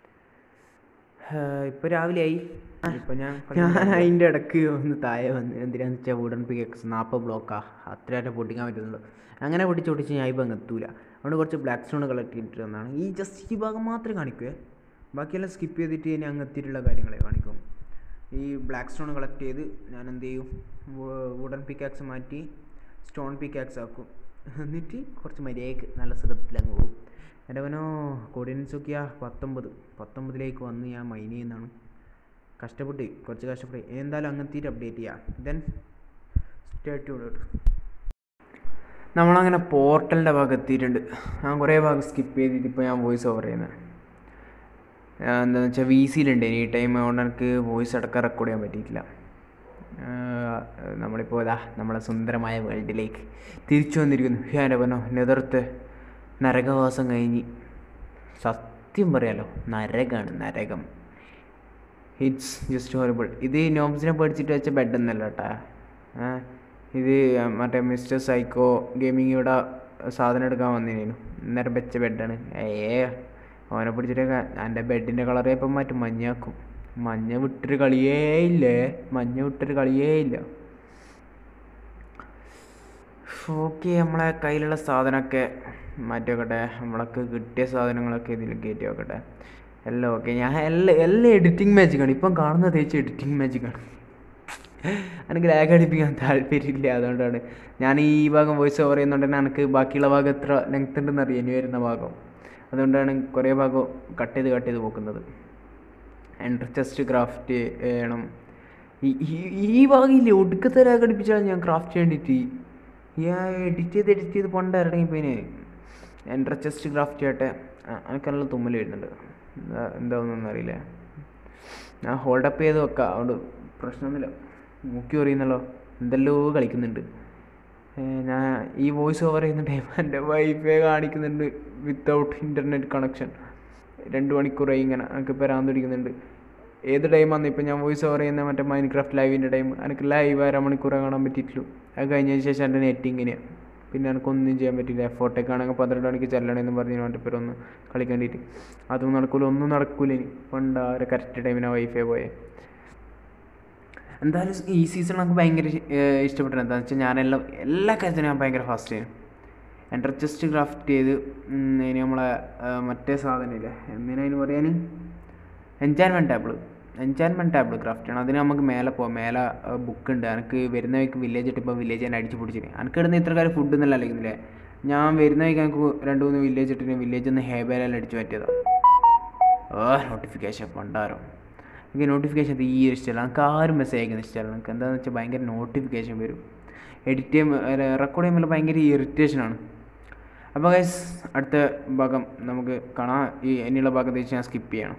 ഇപ്പോൾ രാവിലെ ആയി ഇപ്പം ഞാൻ ഞാൻ അതിൻ്റെ ഇടയ്ക്ക് ഒന്ന് താഴെ വന്ന് എന്തിനാന്ന് വെച്ചാൽ വുഡൻ പിക്സ് നാൽപ്പത് ബ്ലോക്കാ അത്രയായിട്ട് പൊട്ടിക്കാൻ പറ്റുന്നുള്ളൂ അങ്ങനെ പൊട്ടിച്ച് പൊട്ടിച്ച് ഞാൻ ഇപ്പം അങ്ങ് എത്തൂല അതുകൊണ്ട് കുറച്ച് ബ്ലാക്ക് സ്റ്റോൺ കളക്ട് ചെയ്തിട്ട് വന്നതാണ് ഈ ജസ്റ്റ് ഈ ഭാഗം മാത്രമേ കാണിക്കുവേ ബാക്കിയെല്ലാം സ്കിപ്പ് ചെയ്തിട്ട് ഇനി അങ്ങ് എത്തിയിട്ടുള്ള കാര്യങ്ങളെ കാണിക്കും ഈ ബ്ലാക്ക് സ്റ്റോൺ കളക്ട് ചെയ്ത് ഞാൻ എന്ത് ചെയ്യും വുഡൻ പിക്കാക്സ് മാറ്റി സ്റ്റോൺ പിക്കാക്സ് ആക്കും എന്നിട്ട് കുറച്ച് മര്യാദക്ക് നല്ല സുഖത്തിൽ അങ്ങ് പോകും എൻ്റെ അവനോ കോർഡിനേറ്റ്സ് നോക്കിയാൽ പത്തൊമ്പത് പത്തൊമ്പതിലേക്ക് വന്ന് ഞാൻ മൈൻ ചെയ്യുന്നതാണ് കഷ്ടപ്പെട്ട് കുറച്ച് കഷ്ടപ്പെട്ട് എന്തായാലും അങ്ങനത്തെ അപ്ഡേറ്റ് ചെയ്യാം ദെൻ സ്റ്റേറ്റ് കൊണ്ടോട്ട് നമ്മളങ്ങനെ പോർട്ടലിൻ്റെ ഭാഗം എത്തിയിട്ടുണ്ട് ഞാൻ കുറേ ഭാഗം സ്കിപ്പ് ചെയ്തിട്ട് ഇപ്പോൾ ഞാൻ വോയിസ് ഓവർ ചെയ്യുന്നത് എന്താണെന്ന് വെച്ചാൽ വി സിയിലുണ്ട് ഈ ടൈം അതുകൊണ്ട് എനിക്ക് വോയിസ് അടക്കം റെക്കോർഡ് ചെയ്യാൻ പറ്റിയിട്ടില്ല നമ്മളിപ്പോൾ ഇതാ നമ്മളെ സുന്ദരമായ വേൾഡിലേക്ക് തിരിച്ചു വന്നിരിക്കുന്നു ഞാൻ പറഞ്ഞോ നെതിർത്ത് നരകവാസം കഴിഞ്ഞ് സത്യം പറയാലോ നരകമാണ് നരകം ഇറ്റ്സ് ജസ്റ്റ് ഹോറിബിൾ ഇത് നോംസിനെ പേടിച്ചിട്ട് വെച്ച ബെഡ് ഒന്നല്ല കേട്ടാ ഇത് മറ്റേ മിസ്റ്റർ സൈക്കോ ഗെയിമിംഗ് ഇവിടെ സാധനം എടുക്കാൻ വന്നിനു അന്നേരം വെച്ച ബെഡാണ് ഏ അവനെ പിടിച്ചിട്ട് എൻ്റെ ബെഡിൻ്റെ കളറേ ഇപ്പം മാറ്റും മഞ്ഞാക്കും മഞ്ഞ വിട്ടൊരു കളിയേ ഇല്ലേ മഞ്ഞ വിട്ടൊരു കളിയേ ഇല്ല ഓക്കെ നമ്മളെ കയ്യിലുള്ള സാധനമൊക്കെ മാറ്റി വെക്കട്ടെ നമ്മളൊക്കെ കിട്ടിയ സാധനങ്ങളൊക്കെ ഇതിൽ കയറ്റി വെക്കട്ടെ എല്ലാം ഓക്കെ ഞാൻ എല്ലാം എല്ലാം എഡിറ്റിംഗ് മാജിക്കാണ് ഇപ്പം കാണുന്ന തേച്ച് എഡിറ്റിംഗ് മാജിക്കാണ് എനിക്ക് ലാഗ് അടിപ്പിക്കാൻ താല്പര്യമില്ല അതുകൊണ്ടാണ് ഞാൻ ഈ ഭാഗം വോയിസ് ഓവർ ചെയ്യുന്നതുകൊണ്ട് തന്നെ എനിക്ക് ബാക്കിയുള്ള ഭാഗം എത്ര ലെങ്ത് ഉണ്ടെന്ന് അറിയാം ഇനി വരുന്ന ഭാഗം അതുകൊണ്ടാണ് കുറേ ഭാഗം കട്ട് ചെയ്ത് കട്ട് ചെയ്ത് പോക്കുന്നത് എൻ്റർ ചെസ്റ്റ് ക്രാഫ്റ്റ് ചെയ്യണം ഈ ഈ- ഈ ഭാഗം ഇല്ലേ ഒടുക്കത്തെ ലാഗ് അടിപ്പിച്ചാണ് ഞാൻ ക്രാഫ്റ്റ് ചെയ്യേണ്ടിട്ട് ഞാൻ എഡിറ്റ് ചെയ്ത് എഡിറ്റ് ചെയ്ത് പണ്ട് ഇറങ്ങിപ്പോയിന് എൻ്റർ ചെസ്റ്റ് ക്രാഫ്റ്റ് ചെയ്യട്ടെ എനിക്ക് നല്ല തുമ്മൽ വരുന്നുണ്ട് എന്താ എന്താണെന്നൊന്നും അറിയില്ല ഞാൻ ഹോൾഡപ്പ് ചെയ്ത് വെക്കാം അതുകൊണ്ട് പ്രശ്നമൊന്നുമില്ല മൂക്കി പറയുന്നല്ലോ എന്തെല്ലോ കളിക്കുന്നുണ്ട് ഏ, ഞാൻ ഈ വോയിസ് ഓവർ ചെയ്യുന്ന ടൈം എൻ്റെ വൈഫൈ കാണിക്കുന്നുണ്ട് വിത്തൗട്ട് ഇൻ്റർനെറ്റ് കണക്ഷൻ രണ്ട് മണിക്കൂറായി ഇങ്ങനെ എനിക്ക് പെരാൻ പിടിക്കുന്നുണ്ട് ഏത് ടൈമാണെന്ന് ഇപ്പം ഞാൻ വോയിസ് ഓവർ ചെയ്യുന്ന മറ്റേ മൈൻക്രാഫ്റ്റ് ലൈവിൻ്റെ ടൈം എനിക്ക് ലൈവ് അരമണിക്കൂറേ കാണാൻ പറ്റിയിട്ടുള്ളൂ അത് കഴിഞ്ഞതിന് ശേഷം എൻ്റെ നെറ്റ് ഇങ്ങനെയാണ് പിന്നെ എനിക്കൊന്നും ചെയ്യാൻ പറ്റില്ല എഫോർട്ടൊക്കെ ആണെങ്കിൽ പന്ത്രണ്ട് മണിക്ക് ചെല്ലണമെന്ന് പറഞ്ഞ് മറ്റേ പേര് ഒന്ന് കളിക്കേണ്ടിയിട്ട് അതും നടക്കൂല ഒന്നും നടക്കൂല ഇനി പണ്ട് ആ ഒരു കറക്റ്റ് ടൈമിനാണ് വൈഫൈ പോയേ എന്തായാലും ഈ സീസൺ നമുക്ക് ഭയങ്കര ഇഷ്ടപ്പെട്ടു എന്താണെന്ന് വെച്ചാൽ ഞാനെല്ലാം എല്ലാ കാര്യത്തിനും ഞാൻ ഭയങ്കര ഫാസ്റ്റ് ചെയ്യും എൻ്റർ ജസ്റ്റ് ക്രാഫ്റ്റ് ചെയ്ത് ഉം, ഇനി നമ്മളെ ആ, മറ്റേ സാധനമില്ലേ എന്തിനതിന് പറയാൻ enchantment table enchantment table craft ചെയ്യണം അതിന് നമുക്ക് മേലെ പോകാം മേലെ ബുക്ക് ഉണ്ട് എനിക്ക് വരുന്ന വഴിക്ക് വില്ലേജ് ഇട്ട് ഇപ്പോൾ വില്ലേജ് തന്നെ അടിച്ച് പിടിച്ചിട്ട് എനിക്ക് ഇടുന്ന ഇത്ര കാര്യം ഫുഡ് എന്നല്ല അല്ലെങ്കിലേ ഞാൻ വരുന്ന വഴിക്ക് എനിക്ക് രണ്ട് മൂന്ന് വില്ലേജ് ഇട്ടിട്ട് വില്ലേജ് ഒന്ന് ഹേബേലെല്ലാം അടിച്ച് മാറ്റിയതാണ് ഓ നോട്ടിഫിക്കേഷൻ പണ്ടാരോ എനിക്ക് നോട്ടിഫിക്കേഷൻ തീരെ ഇഷ്ടമല്ല എനിക്ക് ആരും മെസ്സേജ് അയക്കുന്ന ഇഷ്ടമല്ല എനിക്ക് എന്താണെന്ന് വെച്ചാൽ ഭയങ്കര നോട്ടിഫിക്കേഷൻ വരും എഡിറ്റ് ചെയ്യുമ്പോൾ റെക്കോർഡ് ചെയ്യുമ്പോൾ ഭയങ്കര ഇറിറ്റേഷനാണ് അപ്പോൾ ഗൈസ് അടുത്ത ഭാഗം നമുക്ക് കാണാം ഈ ഇനിയുള്ള ഭാഗത്ത് വെച്ച് ഞാൻ സ്കിപ്പ് ചെയ്യണം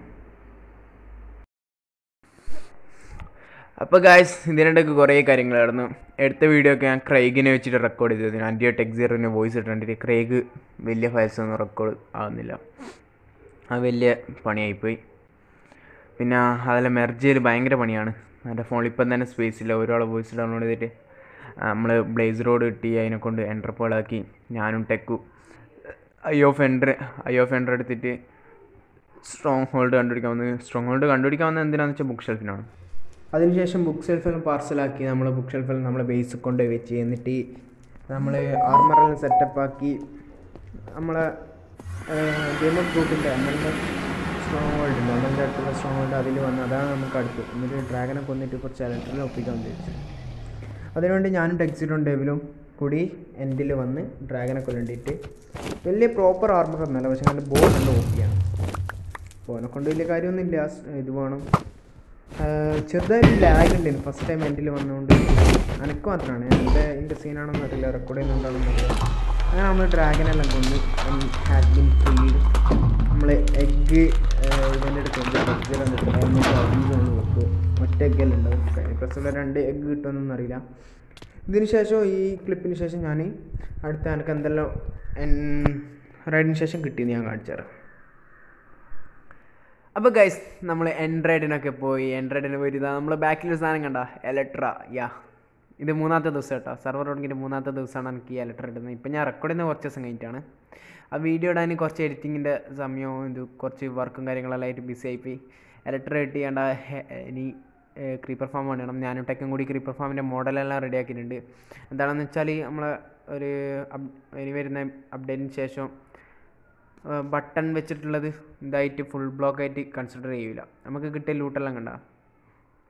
അപ്പോൾ ഗായ്സ് ഇതിനിടയ്ക്ക് കുറേ കാര്യങ്ങൾ നടന്നു എടുത്ത വീഡിയോ ഒക്കെ ഞാൻ ക്രൈഗിനെ വെച്ചിട്ട് റെക്കോർഡ് ചെയ്തത് ആൻറ്റിയോ ടെക് സീറോന് വോയിസ് ഇട്ടിട്ട് ക്രൈഗ് വലിയ ഫയൽസ് ഒന്നും റെക്കോർഡ് ആവുന്നില്ല അത് വലിയ പണിയായിപ്പോയി പിന്നെ അതെല്ലാം മെർജ് ചെയ്യൽ ഭയങ്കര പണിയാണ് എൻ്റെ ഫോണിൽ ഇപ്പം തന്നെ സ്പേസ് ഇല്ല ഒരാളെ വോയിസ് ഡൗൺലോഡ് ചെയ്തിട്ട് നമ്മൾ ബ്ലേസ് റോഡ് കിട്ടി അതിനെ കൊണ്ട് എൻ്റർപോളാക്കി ഞാനും tech eye of ender eye of ender എടുത്തിട്ട് സ്ട്രോങ് ഹോൾഡ് കണ്ടുപിടിക്കാൻ വന്നത് സ്ട്രോങ് ഹോൾഡ് കണ്ടുപിടിക്കാൻ വന്നത് എന്തിനാണെന്ന് വെച്ചാൽ ബുക്ക് ഷെൽഫിനാണ് അതിനുശേഷം ബുക്ക് ഷെൽഫിൽ പാർസലാക്കി നമ്മൾ ബുക്ക് ഷെൽഫിൽ നമ്മളെ ബേസ് കൊണ്ട് വെച്ച് എന്നിട്ട് നമ്മൾ ആർമറെല്ലാം സെറ്റപ്പാക്കി നമ്മളെ ഗെയിം ഓഫ് ഗ്രൂപ്പിൻ്റെ നമ്മളുടെ സ്ട്രോങ് ഹോൾഡ് ഉണ്ട് നമ്മളുടെ അടുത്തുള്ള സ്ട്രോങ് ഹോൾഡ് അതിൽ വന്ന് അതാണ് നമുക്ക് അടുത്ത് എന്നിട്ട് ഡ്രാഗനെ കൊന്നിട്ട് കുറച്ച് ഇലക്ട്രിൽ ഒപ്പിക്കാൻ ഉദ്ദേശിച്ചത് അതിനുവേണ്ടി ഞാനും ടെക്സിഡും ഡെവിലും കൂടി എൻഡിൽ വന്ന് ഡ്രാഗനെ കൊല്ലേണ്ടിയിട്ട് വലിയ പ്രോപ്പർ ആർമർ ഒന്നല്ല പക്ഷെ അതിൻ്റെ ബോൾ നല്ല ഓക്കെയാണ് ബോനെ കൊണ്ട് വലിയ കാര്യമൊന്നുമില്ല സ് ഇത് വേണം ആഹ് ചെറുതായിട്ട് ലാഗ് ഉണ്ട് ഫസ്റ്റ് ടൈം എൻഡിൽ വന്നുകൊണ്ട് എനിക്ക് മാത്രമാണ് എൻ്റെ എൻ്റെ സീനാണെന്ന് അറിയില്ല റെക്കോർഡ് ചെയ്യുന്നുണ്ടാണെന്ന് അറിയില്ല അങ്ങനെ നമ്മൾ ഡ്രാഗനെല്ലാം കൊണ്ട് ഹാഡ് ബിൻ ഫ്രീഡ് നമ്മൾ എഗ്ഗ് ഇതിൻ്റെ അടുത്തുണ്ട് എഗ്ഗെല്ലാം എന്നിട്ട് വെക്കും ഒറ്റ എഗ്ഗെല്ലാം ഉണ്ടാവും പ്രസ്സുള്ള രണ്ട് എഗ്ഗ് കിട്ടുമെന്നൊന്നും അറിയില്ല ഇതിന് ശേഷം ഈ ക്ലിപ്പിന് ശേഷം ഞാൻ അടുത്ത എനിക്ക് എന്തെല്ലാം റൈഡിന് ശേഷം കിട്ടിയെന്ന് ഞാൻ കാണിച്ചു തരാം അപ്പോൾ ഗൈസ് നമ്മൾ എൻഡ്രോയിഡിനൊക്കെ പോയി എൻഡ്രോയിഡിന് പോയിട്ട് ഇതാ നമ്മളെ ബാക്കിലൊരു സാധനം കണ്ട എലക്ട്ര യാ ഇത് മൂന്നാമത്തെ ദിവസം കേട്ടോ സെർവർ തുടങ്ങിയിട്ട് മൂന്നാമത്തെ ദിവസമാണ് എനിക്ക് ഈ എലക്ട്ര ഇടുന്നത് ഇപ്പം ഞാൻ റെക്കോർഡ് ചെയ്യുന്ന കുറച്ച് ദിവസം കഴിഞ്ഞിട്ടാണ് ആ വീഡിയോ ഇടാൻ കുറച്ച് എഡിറ്റിങ്ങിൻ്റെ സമയവും ഇത് കുറച്ച് വർക്കും കാര്യങ്ങളെല്ലാം ആയിട്ട് ബിസി ആയിപ്പോയി എലക്ട്ര എഡിറ്റ് ചെയ്യേണ്ട ഹെ- ഇനി ക്രീപ്പർ ഫാം വേണം ഞാനും ടെക്കും കൂടി ക്രീപ്പർ ഫാമിൻ്റെ മോഡലെല്ലാം റെഡി ആക്കിയിട്ടുണ്ട് എന്താണെന്ന് വെച്ചാൽ നമ്മളെ ഒരു അപ് ഇനി വരുന്ന അപ്ഡേറ്റിന് ശേഷം ബട്ടൺ വെച്ചിട്ടുള്ളത് ഇതായിട്ട് ഫുൾ ബ്ലോക്ക് ആയിട്ട് കൺസിഡർ ചെയ്യൂല നമുക്ക് കിട്ടിയ ലൂട്ടെല്ലാം കണ്ട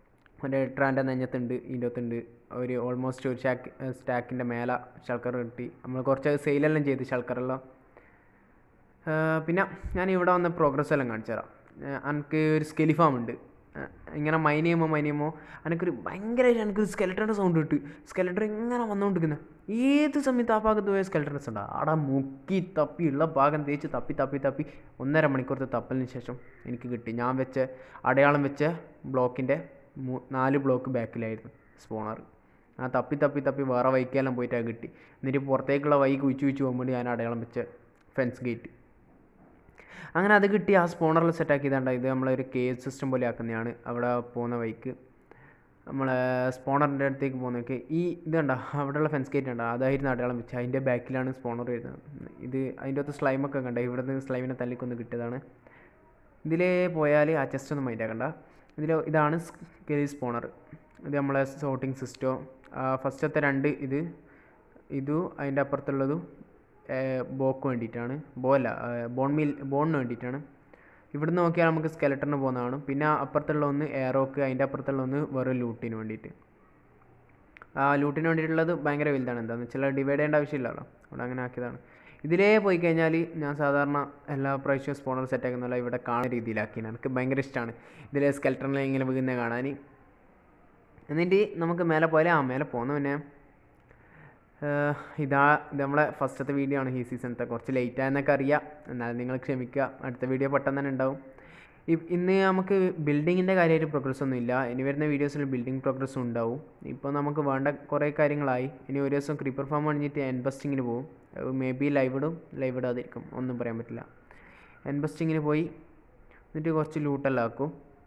ഒരു എട്രാൻ്റെ നെഞ്ഞത്തുണ്ട് ഇതിൻ്റെ അകത്തുണ്ട് ഒരു ഓൾമോസ്റ്റ് ഒരു ഷാക്ക് സ്റ്റാക്കിൻ്റെ മേലെ ഷൾക്കർ കിട്ടി നമ്മൾ കുറച്ച് സെയിലെല്ലാം ചെയ്ത് ഷൾക്കറെല്ലാം പിന്നെ ഞാൻ ഇവിടെ വന്ന പ്രോഗ്രസ് എല്ലാം കാണിച്ചു തരാം എനിക്ക് ഒരു സ്കെലി ഫാം ഉണ്ട് ഏഹ് ഇങ്ങനെ മൈൻ ചെയ്യുമ്പോൾ മൈൻ ചെയ്യുമ്പോൾ എനിക്കൊരു ഭയങ്കരമായിട്ട് എനിക്കൊരു സ്കെലറ്ററിൻ്റെ സൗണ്ട് കിട്ടി സ്കെലറ്റർ ഇങ്ങനെ വന്നുകൊണ്ടിരിക്കുന്നത് ഏത് സമയത്ത് ആ ഭാഗത്ത് പോയ സ്കെലറ്റൻസ് ഉണ്ടാവും അവിടെ മുക്കി തപ്പി ഉള്ള ഭാഗം തേച്ച് തപ്പി തപ്പി തപ്പി ഒന്നര മണിക്കൂറത്തെ തപ്പലിന് ശേഷം എനിക്ക് കിട്ടി ഞാൻ വെച്ച അടയാളം വെച്ച ബ്ലോക്കിൻ്റെ മൂ നാല് ബ്ലോക്ക് ബാക്കിലായിരുന്നു സ്പോണർ ആ തപ്പി തപ്പി തപ്പി വേറെ വൈക്കെല്ലാം പോയിട്ടാണ് കിട്ടി എന്നിട്ട് പുറത്തേക്കുള്ള വൈ കുഴിച്ച് കുഴിച്ച് പോകുമ്പോൾ ഞാൻ അടയാളം വെച്ച ഫെൻസ് ഗേറ്റ് അങ്ങനെ അത് കിട്ടി ആ സ്പോണറിൽ സെറ്റാക്കിയതാണ്ട ഇത് നമ്മളൊരു കേജ് സിസ്റ്റം പോലെ ആക്കുന്നതാണ് അവിടെ പോകുന്ന വഴിക്ക് നമ്മളെ സ്പോണറിൻ്റെ അടുത്തേക്ക് പോകുന്നതൊക്കെ ഈ ഇത് കണ്ട അവിടെയുള്ള ഫെൻസ് ഗേറ്റ് ഉണ്ട് അതായിരുന്നു അടയാളം വെച്ച് അതിൻ്റെ ബാക്കിലാണ് സ്പോണർ വരുന്നത് ഇത് അതിൻ്റെ അകത്ത് സ്ലൈമൊക്കെ കണ്ട ഇവിടെ നിന്ന് സ്ലൈമിനെ തല്ലിക്കൊന്ന് കിട്ടിയതാണ് ഇതിലേ പോയാൽ ആ ചെസ്റ്റ് ഒന്നും മൈൻഡ് ആക്കണ്ട ഇതിൽ ഇതാണ് സ്കെലി സ്പോണർ ഇത് നമ്മളെ സോർട്ടിങ് സിസ്റ്റം ഫസ്റ്റത്തെ രണ്ട് ഇത് ഇതും അതിൻ്റെ അപ്പുറത്തുള്ളതും ബോക്ക് വേണ്ടിയിട്ടാണ് ബോ അല്ല ബോൺ മീൽ ബോണിന് വേണ്ടിയിട്ടാണ് ഇവിടുന്ന് നോക്കിയാൽ നമുക്ക് സ്കെലട്ടറിന് പോകുന്നതാണ് പിന്നെ അപ്പുറത്തുള്ള ഒന്ന് എയറോക്ക് അതിൻ്റെ അപ്പുറത്തുള്ള ഒന്ന് വെറും ലൂട്ടിന് വേണ്ടിയിട്ട് ആ ലൂട്ടിന് വേണ്ടിയിട്ടുള്ളത് ഭയങ്കര വലുതാണ് എന്താണെന്ന് വെച്ചാൽ ഡിവൈഡ് ചെയ്യേണ്ട ആവശ്യമില്ലല്ലോ അവിടെ അങ്ങനെ ആക്കിയതാണ് ഇതിലേ പോയി കഴിഞ്ഞാൽ ഞാൻ സാധാരണ എല്ലാ പ്രാവശ്യവും സ്പോണർ സെറ്റ് ആക്കുന്നില്ല ഇവിടെ കാണുന്ന രീതിയിലാക്കി എനിക്ക് ഭയങ്കര ഇഷ്ടമാണ് ഇതിലെ സ്കെൽട്ടറിനെ ഇങ്ങനെ വീഴുന്ന കാണാൻ എന്നിട്ട് നമുക്ക് മേലെ പോലെ ആ മേലെ പോകുന്ന പിന്നെ ഏഹ് ഇതാ ഇത് നമ്മളെ ഫസ്റ്റത്തെ വീഡിയോ ആണ് ഈ സീസണത്തെ കുറച്ച് ലേറ്റ് ആയെന്നൊക്കെ അറിയാം എന്നാലും നിങ്ങൾ ക്ഷമിക്കുക അടുത്ത വീഡിയോ പെട്ടെന്ന് തന്നെ ഉണ്ടാവും ഇ- ഇന്ന് നമുക്ക് ബിൽഡിങ്ങിൻ്റെ കാര്യമായിട്ട് പ്രോഗ്രസ് ഒന്നും ഇല്ല ഇനി വരുന്ന വീഡിയോസിൽ ബിൽഡിംഗ് പ്രോഗ്രസ്സും ഉണ്ടാവും ഇപ്പോൾ നമുക്ക് വേണ്ട കുറേ കാര്യങ്ങളായി ഇനി ഒരു ദിവസം ക്രീപ്പർ ഫാം കഴിഞ്ഞിട്ട് എൻബസ്റ്റിങ്ങിന് പോകും മേ ബി ലൈവ് ഇടും ലൈവ് ഇടാതിരിക്കും ഒന്നും പറയാൻ പറ്റില്ല എൻബസ്റ്റിങ്ങിന് പോയി എന്നിട്ട് കുറച്ച് ലൂട്ടെല്ലാം ആക്കും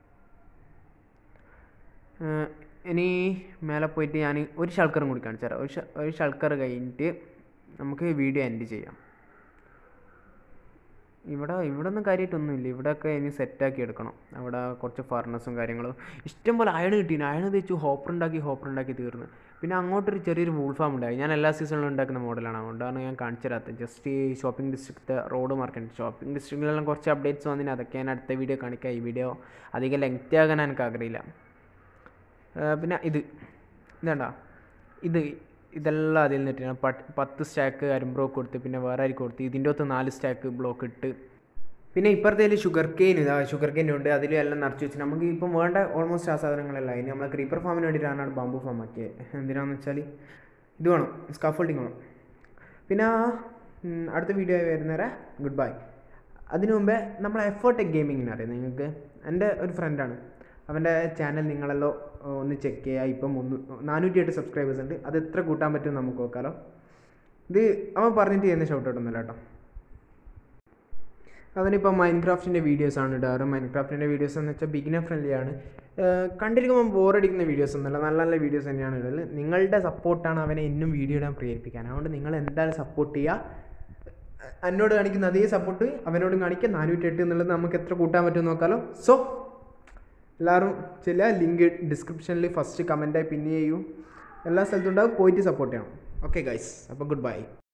ഏഹ് ഇനി മേലെ പോയിട്ട് ഞാൻ ഒരു ഷൾക്കറും കൂടി കാണിച്ചു തരാം ഒരു ഷ- ഒരു ഷൾക്കർ കഴിഞ്ഞിട്ട് നമുക്ക് വീഡിയോ എൻഡ് ചെയ്യാം ഇവിടെ ഇവിടെ ഒന്നും കാര്യമായിട്ടൊന്നുമില്ല ഇവിടെയൊക്കെ ഇനി സെറ്റാക്കി എടുക്കണം അവിടെ കുറച്ച് ഫർണസും കാര്യങ്ങളും ഇഷ്ടം പോലെ അയൺ കിട്ടീന് അയൺ തേച്ചു ഹോപ്പർ ഉണ്ടാക്കി ഹോപ്പർ ഉണ്ടാക്കി തീർന്ന് പിന്നെ അങ്ങോട്ടൊരു ചെറിയൊരു വൂൾ ഫാം ഉണ്ടായി ഞാൻ എല്ലാ സീസണിലും ഉണ്ടാക്കുന്ന മോഡലാണ് അതുകൊണ്ടാണ് ഞാൻ കാണിച്ചു തരാത്തത് ജസ്റ്റ് ഈ shopping district road market shopping ഡിസ്ട്രിക്റ്റിലെല്ലാം കുറച്ച് അപ്ഡേറ്റ്സ് വന്നിന് അതൊക്കെ ഞാൻ അടുത്ത വീഡിയോ കാണിക്കാം ഈ വീഡിയോ അധികം ലെങ്തി ആകാൻ എനിക്ക് ആഗ്രഹമില്ല ഏഹ് പിന്നെ ഇത് ഇതേണ്ട ഇത് ഇതെല്ലാം അതിൽ നിന്നിട്ടാണ് പത്ത് പത്ത് സ്റ്റാക്ക് അരുമ്പ്രോ കൊടുത്ത് പിന്നെ വേറെ ആർക്ക് കൊടുത്ത് ഇതിൻ്റെ അകത്ത് നാല് സ്റ്റാക്ക് ബ്ലോക്ക് ഇട്ട് പിന്നെ ഇപ്പുറത്തേൽ ഷുഗർ കെയിൻ ഇതാ ഷുഗർ കെയിൻ ഉണ്ട് അതിലും എല്ലാം നിറച്ച് വെച്ച് നമുക്ക് ഇപ്പം വേണ്ട ഓൾമോസ്റ്റ് ആ സാധനങ്ങളെല്ലാം ഇനി നമ്മൾ ക്രീപ്പർ ഫാമിന് വേണ്ടിയിട്ടാണ് ബാമ്പു ഫാം ആക്കിയത് എന്തിനാണെന്ന് വെച്ചാൽ ഇത് വേണം സ്കാഫോൾഡിങ് വേണം പിന്നെ ഉം, അടുത്ത വീഡിയോ ആയി വരുന്നവരെ ഗുഡ് ബൈ അതിനു മുമ്പേ നമ്മളെ എഫേർട്ട് ഗെയിമിങ്ങിന് അറിയാം നിങ്ങൾക്ക് എൻ്റെ ഒരു ഫ്രണ്ടാണ് അവൻ്റെ ചാനൽ നിങ്ങളെല്ലോ ഏർ, ഒന്ന് ചെക്ക് ചെയ്യുക ഇപ്പം ഒന്ന് നാനൂറ്റി എട്ട് സബ്സ്ക്രൈബേഴ്സ് ഉണ്ട് അത് എത്ര കൂട്ടാൻ പറ്റും നമുക്ക് നോക്കാമല്ലോ ഇത് അവൻ പറഞ്ഞിട്ട് ചെയ്യുന്ന ഷോട്ട് ഔട്ടൊന്നുമല്ല കേട്ടോ അവനിപ്പോൾ മൈൻക്രാഫ്റ്റിൻ്റെ വീഡിയോസാണ് ഇടാറ് മൈൻക്രാഫ്റ്റിൻ്റെ വീഡിയോസ് എന്ന് വെച്ചാൽ ബിഗിനർ ഫ്രണ്ട്ലി ആണ് ഏഹ് കണ്ടിരിക്കുമ്പോൾ ബോറടിക്കുന്ന വീഡിയോസ് ഒന്നുമല്ല നല്ല നല്ല വീഡിയോസ് തന്നെയാണ് ഇടല് നിങ്ങളുടെ സപ്പോർട്ടാണ് അവനെ എന്നും വീഡിയോ ഇടാൻ പ്രേരിപ്പിക്കാൻ അതുകൊണ്ട് നിങ്ങൾ എന്തായാലും സപ്പോർട്ട് ചെയ്യുക എന്നോട് കാണിക്കുന്ന അതേ സപ്പോർട്ട് അവനോടും കാണിക്കുക നാനൂറ്റി എട്ട് എന്നുള്ളത് നമുക്ക് എത്ര കൂട്ടാൻ പറ്റുമെന്ന് നോക്കാമല്ലോ സോ എല്ലാവരും ചെല്ലുക ലിങ്ക് ഡിസ്ക്രിപ്ഷനിൽ ഫസ്റ്റ് കമൻറ്റായി പിൻ ചെയ്യൂ എല്ലാ സ്ഥലത്തും ഉണ്ടാവും പോയിട്ട് സപ്പോർട്ട് ചെയ്യണം ഓക്കെ ഗൈസ് അപ്പോൾ ഗുഡ് ബൈ